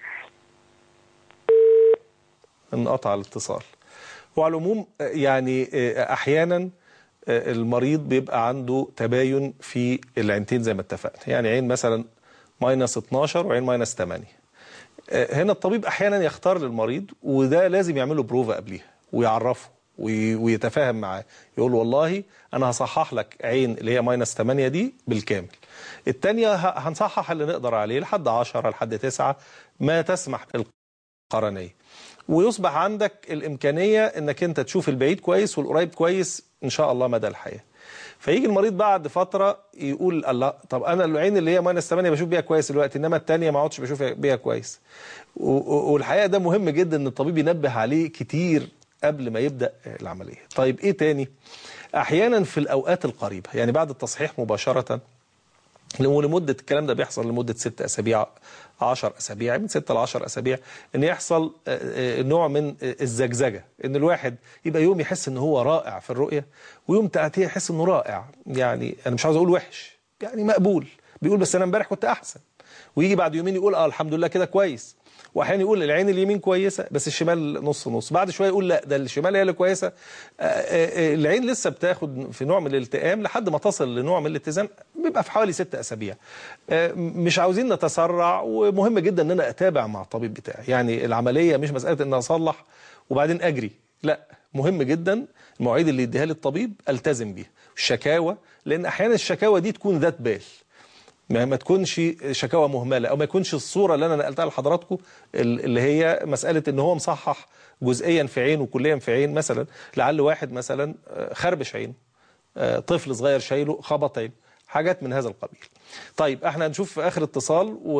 انقطع الاتصال وعلى العموم آه، يعني آه، احيانا آه، المريض بيبقى عنده تباين في العينتين زي ما اتفقنا يعني عين مثلا ماينس 12 وعين ماينس 8 آه، هنا الطبيب احيانا يختار للمريض وده لازم يعمله بروفا قبليها ويعرفه وي- ويتفاهم معاه يقول والله انا هصحح لك عين اللي هي ماينس 8 دي بالكامل الثانيه هنصحح اللي نقدر عليه لحد 10 لحد 9 ما تسمح القرنيه ويصبح عندك الامكانيه انك انت تشوف البعيد كويس والقريب كويس ان شاء الله مدى الحياه فيجي المريض بعد فتره يقول الله طب انا العين اللي هي ماينس 8 بشوف بيها كويس دلوقتي انما الثانيه ما اقعدش بشوف بيها كويس و- و- والحقيقه ده مهم جدا ان الطبيب ينبه عليه كتير قبل ما يبدا العمليه طيب ايه تاني احيانا في الاوقات القريبه يعني بعد التصحيح مباشره ولمدة الكلام ده بيحصل لمدة ست أسابيع 10 أسابيع من 6 ل 10 أسابيع إن يحصل آه، آه، نوع من آه، الزجزجة إن الواحد يبقى يوم يحس إن هو رائع في الرؤية ويوم تأتيه يحس إنه رائع يعني أنا مش عاوز أقول وحش يعني مقبول بيقول بس أنا امبارح كنت أحسن ويجي بعد يومين يقول اه الحمد لله كده كويس واحيانا يقول العين اليمين كويسه بس الشمال نص نص بعد شويه يقول لا ده الشمال هي اللي كويسه آه، آه، آه، العين لسه بتاخد في نوع من الالتئام لحد ما تصل لنوع من الاتزان بيبقى في حوالي ست اسابيع آه، مش عاوزين نتسرع ومهم جدا ان انا اتابع مع الطبيب بتاعي يعني العمليه مش مساله ان اصلح وبعدين اجري لا مهم جدا المواعيد اللي يديها لي الطبيب التزم بيها الشكاوى لان احيانا الشكاوى دي تكون ذات بال ما ما تكونش شكاوى مهمله او ما يكونش الصوره اللي انا نقلتها لحضراتكم ال- اللي هي مساله ان هو مصحح جزئيا في عين وكليا في عين مثلا لعل واحد مثلا آه، خربش عينه آه، طفل صغير شايله خبط عينه حاجات من هذا القبيل طيب احنا هنشوف في اخر اتصال و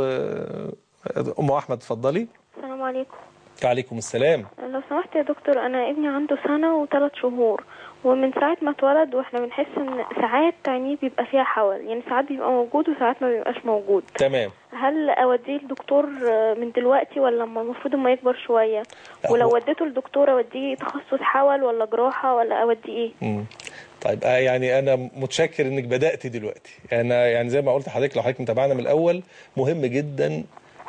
ام احمد اتفضلي السلام عليكم عليكم السلام لو سمحت يا دكتور انا ابني عنده سنة وثلاث شهور ومن ساعة ما اتولد واحنا بنحس ان ساعات عينيه بيبقى فيها حول يعني ساعات بيبقى موجود وساعات ما بيبقاش موجود تمام هل اوديه لدكتور من دلوقتي ولا لما المفروض اما يكبر شويه ولو وديته لدكتور اوديه تخصص حول ولا جراحه ولا اوديه ايه مم. طيب آه يعني انا متشكر انك بدات دلوقتي انا يعني زي ما قلت لحضرتك لو حضرتك متابعنا من الاول مهم جدا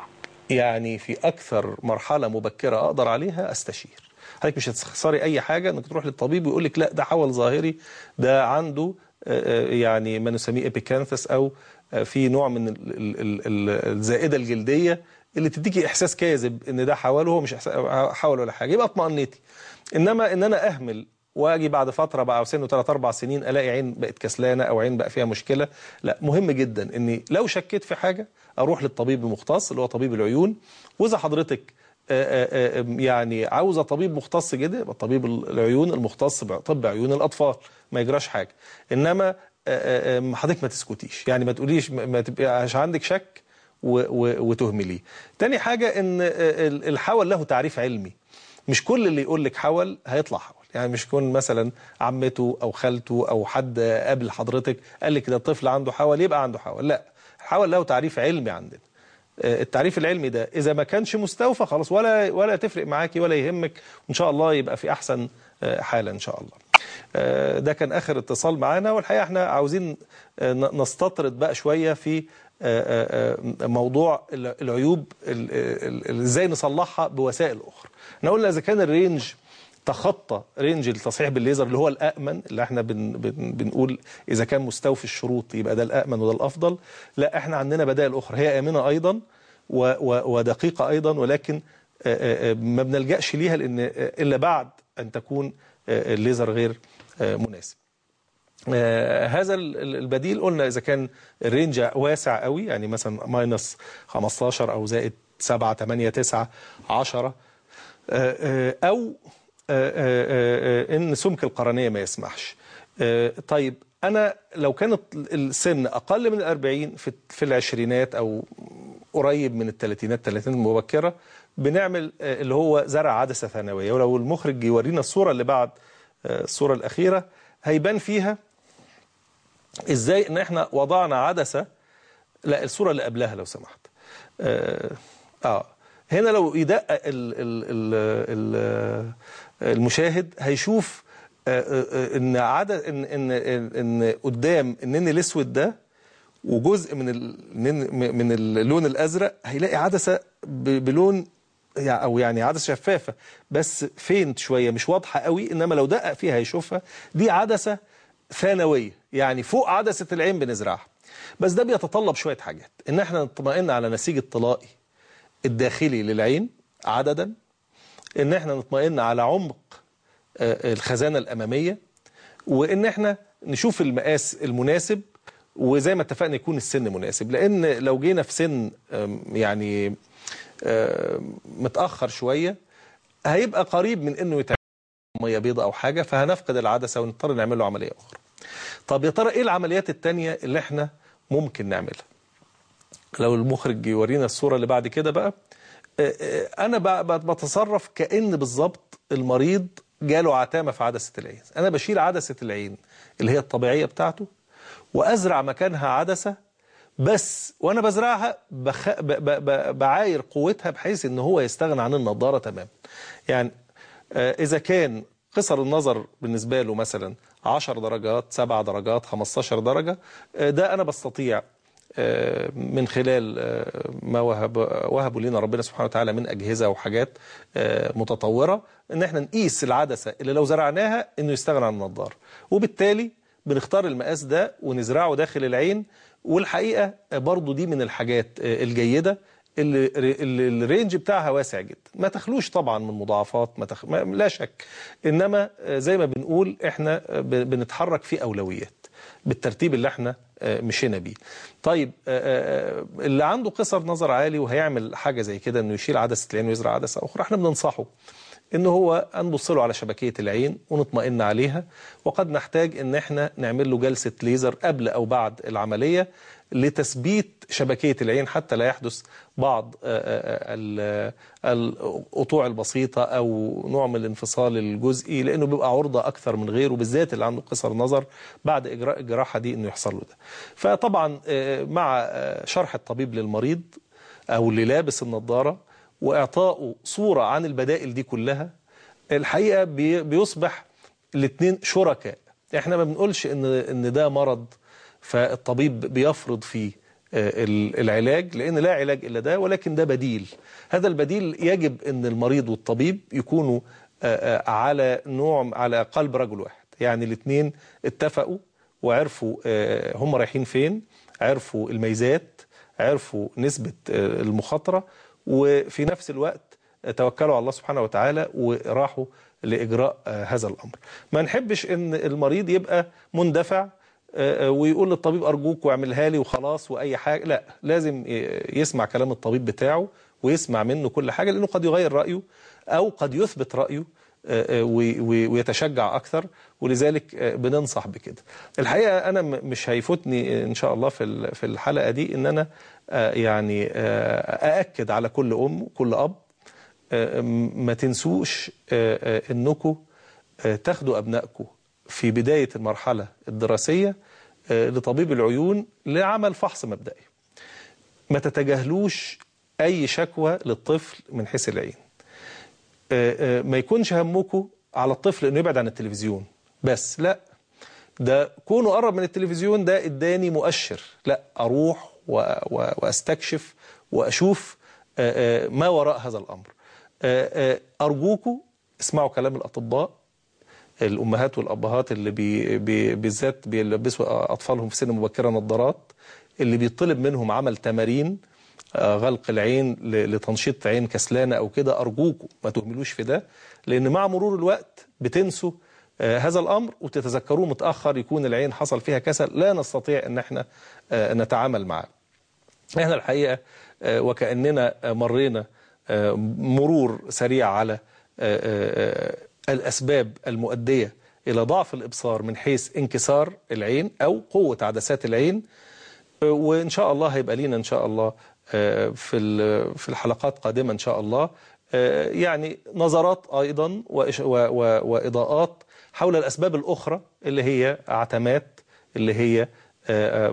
يعني في اكثر مرحله مبكره اقدر عليها استشير حضرتك مش هتخسري اي حاجه انك تروح للطبيب ويقول لك لا ده حول ظاهري ده عنده آه، آه، يعني ما نسميه ابيكانثس او آه، في نوع من ال- ال- ال- ال- الزائده الجلديه اللي تديكي احساس كاذب ان ده حول وهو مش إحساس- حول ولا حاجه يبقى اطمئنيتي انما ان انا اهمل واجي بعد فتره بقى سنه 3 4 سنين الاقي عين بقت كسلانه او عين بقى فيها مشكله لا مهم جدا اني لو شكيت في حاجه اروح للطبيب المختص اللي هو طبيب العيون واذا حضرتك آه، آه، آه، يعني عاوزه طبيب مختص جدا يبقى طبيب العيون المختص بطب عيون الاطفال ما يجراش حاجه انما آه، آه، آه، حضرتك ما تسكتيش يعني ما تقوليش ما ما تبقاش عندك شك و- و- وتهمليه تاني حاجه ان آه، ال- الحول له تعريف علمي مش كل اللي يقول لك حول هيطلع حول يعني مش يكون مثلا عمته او خالته او حد قبل حضرتك قال لك ده الطفل عنده حول يبقى عنده حول لا الحول له تعريف علمي عندنا آه، التعريف العلمي ده اذا ما كانش مستوفى خلاص ولا ولا تفرق معاكي ولا يهمك وان شاء الله يبقى في احسن آه، حاله ان شاء الله آه، ده كان اخر اتصال معانا والحقيقه احنا عاوزين آه، ن- نستطرد بقى شويه في آه، آه، آه، موضوع ال- العيوب ال- ال- ال- ازاي نصلحها بوسائل اخرى احنا قلنا اذا كان الرينج تخطى رينج التصحيح بالليزر اللي هو الامن اللي احنا بن بن بنقول اذا كان مستوفي الشروط يبقى ده الامن وده الافضل لا احنا عندنا بدائل اخرى هي امنه ايضا و و ودقيقه ايضا ولكن آه، آه، آه، ما بنلجاش ليها لان آه، الا بعد ان تكون آه، الليزر غير آه، مناسب آه، هذا ال- ال- البديل قلنا اذا كان الرينج واسع قوي يعني مثلا ماينس 15 او زائد 7 8 9 10 آه، آه، او آه، آه، آه، ان سمك القرنيه ما يسمحش آه، طيب انا لو كانت السن اقل من الأربعين في في العشرينات او قريب من الثلاثينات الثلاثينات المبكره بنعمل آه، اللي هو زرع عدسه ثانويه ولو المخرج يورينا الصوره اللي بعد آه، الصوره الاخيره هيبان فيها ازاي ان احنا وضعنا عدسه لا الصوره اللي قبلها لو سمحت اه, آه. هنا لو يدقق ال ال ال ال المشاهد هيشوف آه، آه، آه، ان عدد ان ان ان إن قدام النن الاسود ده وجزء من ال من اللون الازرق هيلاقي عدسه ب- بلون يع- او يعني عدسه شفافه بس فين شويه مش واضحه قوي انما لو دقق فيها هيشوفها دي عدسه ثانويه يعني فوق عدسه العين بنزرعها بس ده بيتطلب شويه حاجات ان احنا نطمئن على نسيج الطلائي الداخلي للعين عددا ان احنا نطمئن على عمق آه، الخزانه الاماميه وان احنا نشوف المقاس المناسب وزي ما اتفقنا يكون السن مناسب لان لو جينا في سن آم، يعني آم، متاخر شويه هيبقى قريب من انه يتعمل ميه بيضاء او حاجه فهنفقد العدسه ونضطر نعمل له عمليه اخرى طب يا ترى ايه العمليات التانية اللي احنا ممكن نعملها لو المخرج يورينا الصورة اللي بعد كده بقى آه، آه، انا ب- ب- بتصرف كأن بالظبط المريض جاله عتامة في عدسة العين انا بشيل عدسة العين اللي هي الطبيعية بتاعته وازرع مكانها عدسة بس وانا بزرعها بخ... ب... ب... ب... بعاير قوتها بحيث ان هو يستغنى عن النضارة تماما يعني آه، اذا كان قصر النظر بالنسبة له مثلا 10 درجات 7 درجات 15 درجة آه، ده انا بستطيع آه، من خلال آه، ما وهب وهبوا لنا ربنا سبحانه وتعالى من أجهزة وحاجات آه، متطورة ان احنا نقيس العدسة اللي لو زرعناها انه يستغنى عن النضارة وبالتالي بنختار المقاس ده ونزرعه داخل العين والحقيقة آه، برضو دي من الحاجات آه، الجيدة اللي اللي الرينج بتاعها واسع جدا ما تخلوش طبعا من مضاعفات ما تخ... ما لا شك انما آه، زي ما بنقول احنا آه، ب- بنتحرك في اولويات بالترتيب اللي احنا آه، مشينا بيه طيب آه، آه، اللي عنده قصر نظر عالي وهيعمل حاجه زي كده انه يشيل عدسه العين ويزرع عدسه اخرى احنا بننصحه ان هو نبص له على شبكيه العين ونطمئن عليها وقد نحتاج ان احنا نعمل له جلسه ليزر قبل او بعد العمليه لتثبيت شبكية العين حتى لا يحدث بعض آه، آه، ال- القطوع البسيطة أو نوع من الانفصال الجزئي لأنه بيبقى عرضة أكثر من غيره بالذات اللي عنده قصر نظر بعد إجراء الجراحة دي إنه يحصل له ده فطبعا آه، مع آه، شرح الطبيب للمريض أو اللي لابس النظارة وإعطائه صورة عن البدائل دي كلها الحقيقة بي- بيصبح الاثنين شركاء احنا ما بنقولش ان ان ده مرض فالطبيب بيفرض فيه آه، ال- العلاج لان لا علاج الا ده ولكن ده بديل هذا البديل يجب ان المريض والطبيب يكونوا آه، آه، على نوع على قلب رجل واحد يعني الاثنين اتفقوا وعرفوا آه، هم رايحين فين عرفوا الميزات عرفوا نسبة آه، المخاطرة وفي نفس الوقت توكلوا على الله سبحانه وتعالى وراحوا لإجراء آه، هذا الأمر ما نحبش أن المريض يبقى مندفع آه، آه، ويقول للطبيب أرجوك واعملها لي وخلاص وأي حاجة لا لازم ي- يسمع كلام الطبيب بتاعه ويسمع منه كل حاجة لأنه قد يغير رأيه أو قد يثبت رأيه آه، آه، وي- وي- ويتشجع أكثر ولذلك آه، بننصح بكده الحقيقة أنا م- مش هيفوتني إن شاء الله في ال- في الحلقة دي إن أنا آه، يعني آه، أأكد على كل أم وكل أب آه، ما تنسوش آه، آه، انكم آه، تاخدوا ابنائكم في بدايه المرحله الدراسيه آه، لطبيب العيون لعمل فحص مبدئي ما تتجاهلوش اي شكوى للطفل من حيث العين آه، آه، ما يكونش همكم على الطفل انه يبعد عن التلفزيون بس لا ده كونه قرب من التلفزيون ده اداني مؤشر لا اروح و- و- واستكشف واشوف آه، آه، ما وراء هذا الامر آه، آه، ارجوكم اسمعوا كلام الاطباء الامهات والابهات اللي بي بي بالذات بيلبسوا اطفالهم في سن مبكره نظارات اللي بيطلب منهم عمل تمارين آه، غلق العين ل- لتنشيط عين كسلانه او كده ارجوكم ما تهملوش في ده لان مع مرور الوقت بتنسوا آه، هذا الامر وتتذكروه متاخر يكون العين حصل فيها كسل لا نستطيع ان احنا آه، نتعامل معه احنا الحقيقه آه، وكاننا آه، مرينا آه، مرور سريع على آه، آه، آه، الاسباب المؤديه الى ضعف الابصار من حيث انكسار العين او قوه عدسات العين آه، وان شاء الله هيبقى لينا ان شاء الله آه، في ال- في الحلقات قادمه ان شاء الله آه، يعني نظرات ايضا وإش- و- و- واضاءات حول الاسباب الاخرى اللي هي عتمات اللي هي آه،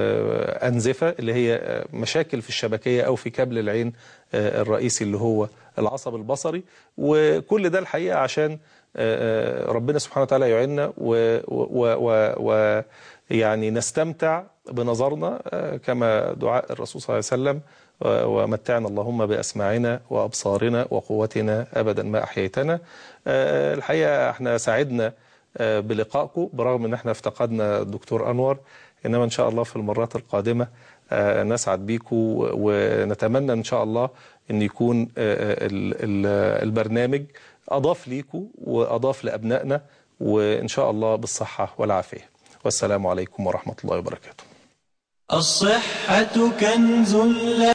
آه، أنزفة اللي هي آه، مشاكل في الشبكية أو في كابل العين آه، الرئيسي اللي هو العصب البصري وكل ده الحقيقة عشان آه، آه، ربنا سبحانه وتعالى يعيننا و- و- و- و- يعني نستمتع بنظرنا آه، كما دعاء الرسول صلى الله عليه وسلم و- ومتعنا اللهم بأسماعنا وأبصارنا وقوتنا أبدا ما أحييتنا آه، الحقيقة احنا سعدنا آه، بلقائكم برغم ان احنا افتقدنا الدكتور انور انما ان شاء الله في المرات القادمه آه، نسعد بيكم ونتمنى ان شاء الله ان يكون آه، ال- ال- البرنامج اضاف ليكم واضاف لابنائنا وان شاء الله بالصحه والعافيه والسلام عليكم ورحمه الله وبركاته الصحة كنز لا